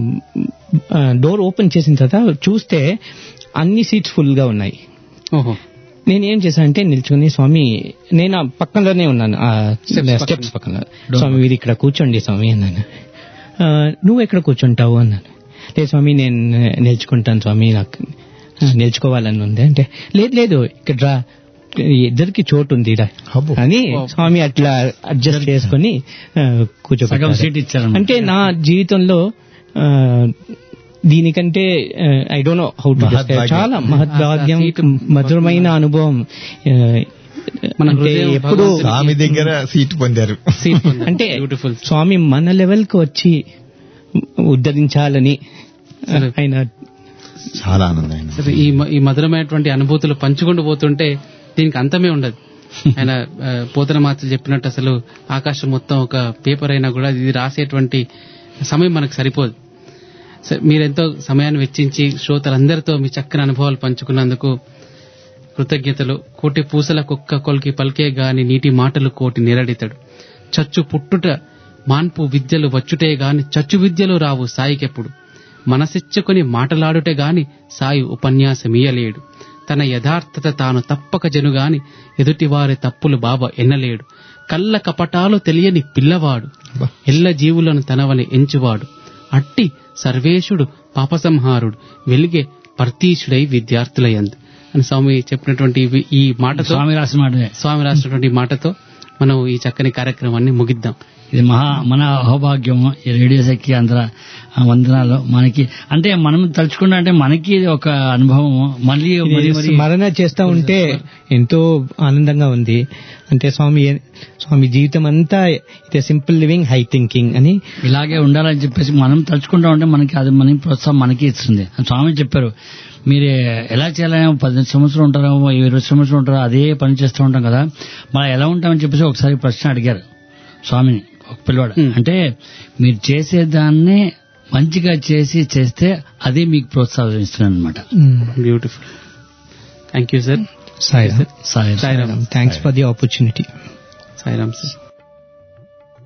E: డోర్ ఓపెన్ చేసిన తర్వాత చూస్తే అన్ని సీట్స్ ఫుల్ గా ఉన్నాయి
D: ఓహో
E: నేను ఏం చేశానంటే నిల్చుని స్వామి నేను ఆ పక్కనలోనే ఉన్నాను ఆ స్టెప్స్ పక్కన స్వామి మీరు ఇక్కడ కూర్చోండి స్వామి అన్నాను "ఆ, నువ్వు ఎక్కడ కూర్చుంటావు అన్నాను లేదు స్వామి నేను నిల్చుకుంటాను స్వామి నాకు ఆ, నిల్చుకోవాలని ఉంది అంటే లేదు లేదు ఇక్కడ రా ఇద్దరికి చోటు ఉంది రా
G: అబ్బో.
E: అని స్వామి అట్లా అడ్జస్ట్ చేసుకుని ఆ,
F: సగం
E: కూర్చోబెట్టారు
F: సీట్ ఇచ్చారు
E: అంటే నా జీవితంలో ఆ, దీనికంటే I don't know how to
G: మహద్భాగ్యం.
E: చాలా మహద్భాగ్యం
D: ఆ సీటు
E: మధురమైన అనుభవం ఆ,
D: మన
E: అంటే
D: హృదయం
E: ఎప్పుడు
D: భగవంతుని
G: స్వామి దగ్గర సీట్ పొందారు
D: సీట్
E: అంటే
D: బ్యూటిఫుల్
E: స్వామి మన లెవెల్ కి వచ్చి ఉద్ధరించాలని
D: సరే.
E: ఆయన
G: చాలా ఆనందం
D: సరే ఈ మ- ఈ మధురమైనటువంటి అనుభూతులు పంచుకుంటూ పోతుంటే దీనికి అంతమే ఉండదు ఆయన ఆ, పోతన మాత్రం చెప్పినట్టు అసలు ఆకాశం మొత్తం ఒక పేపర్ అయినా కూడా ఇది రాసేటువంటి సమయం మనకు సరిపోదు సరే, మీరెంతో సమయాన్ని వెచ్చించి శ్రోతలందరితో మీ చక్కని అనుభవాలు పంచుకున్నందుకు కృతజ్ఞతలు కోటి పూసల కుక్క కొలికి పలికే గాని నీటి మాటలు కోటి నిరడితడు చచ్చు పుట్టుట మాన్పు విద్యలు వచ్చుటే గాని చచ్చు విద్యలు రావు సాయికెప్పుడు మనసిచ్చుకొని మాటలాడుటే గాని సాయి ఉపన్యాసమీయలేడు తన యథార్థత తాను తప్పక జనుగాని ఎదుటివారి తప్పులు బాబా ఎన్నలేడు కళ్ళ కపటాలు తెలియని పిల్లవాడు ఎల్ల జీవులను తనవని ఎంచువాడు అట్టి సర్వేశుడు పాపసంహారుడు వెలిగే పర్తీషుడై విద్యార్థులయందు అని స్వామి చెప్పినటువంటి ఇవి- ఈ మాటతో
F: స్వామి రాసిన మాటనే
D: స్వామి రాసినటువంటి ఈ మాటతో మనం ఈ చక్కని కార్యక్రమాన్ని ముగిద్దాం
F: ఇది మహా మన అహోభాగ్యం ఈ రేడియో శక్తి అంతర వందనాలు మనకి అంటే మనం తలుచుకున్నా అంటే మనకి ఇది ఒక అనుభవం మళ్ళీ మరి మరి
E: స్మరణ చేస్తా ఉంటే ఎంతో ఆనందంగా ఉంది అంటే స్వామి స్వామి జీవితం అంతా ఇదే సింపుల్ లివింగ్ హై థింకింగ్ అని
F: ఇలాగే ఉండాలని చెప్పేసి మనం తలుచుకుంటా ఉంటే మనకి అది మనకి ప్రోత్సాహం మనకి ఇస్తుంది స్వామి చెప్పారు మీరు ఎలా చేయాలని పద్దెనిమిది సంవత్సరాలు ఉంటారో ఇరవై సంవత్సరాలు ఉంటారో అదే పని చేస్తూ ఉంటాం కదా మనం ఎలా ఉంటామని చెప్పేసి ఒకసారి ప్రశ్న అడిగారు స్వామిని ఒక పిల్లవాడు అంటే మీరు చేసేదాన్ని మంచిగా చేసి చేస్తే అదే మీకు ప్రోత్సాహం ఇస్తుంది అనమాట
D: beautiful thank you sir
E: Sairam
F: Sai
D: Sairam
E: thanks for the opportunity
D: Sairam sir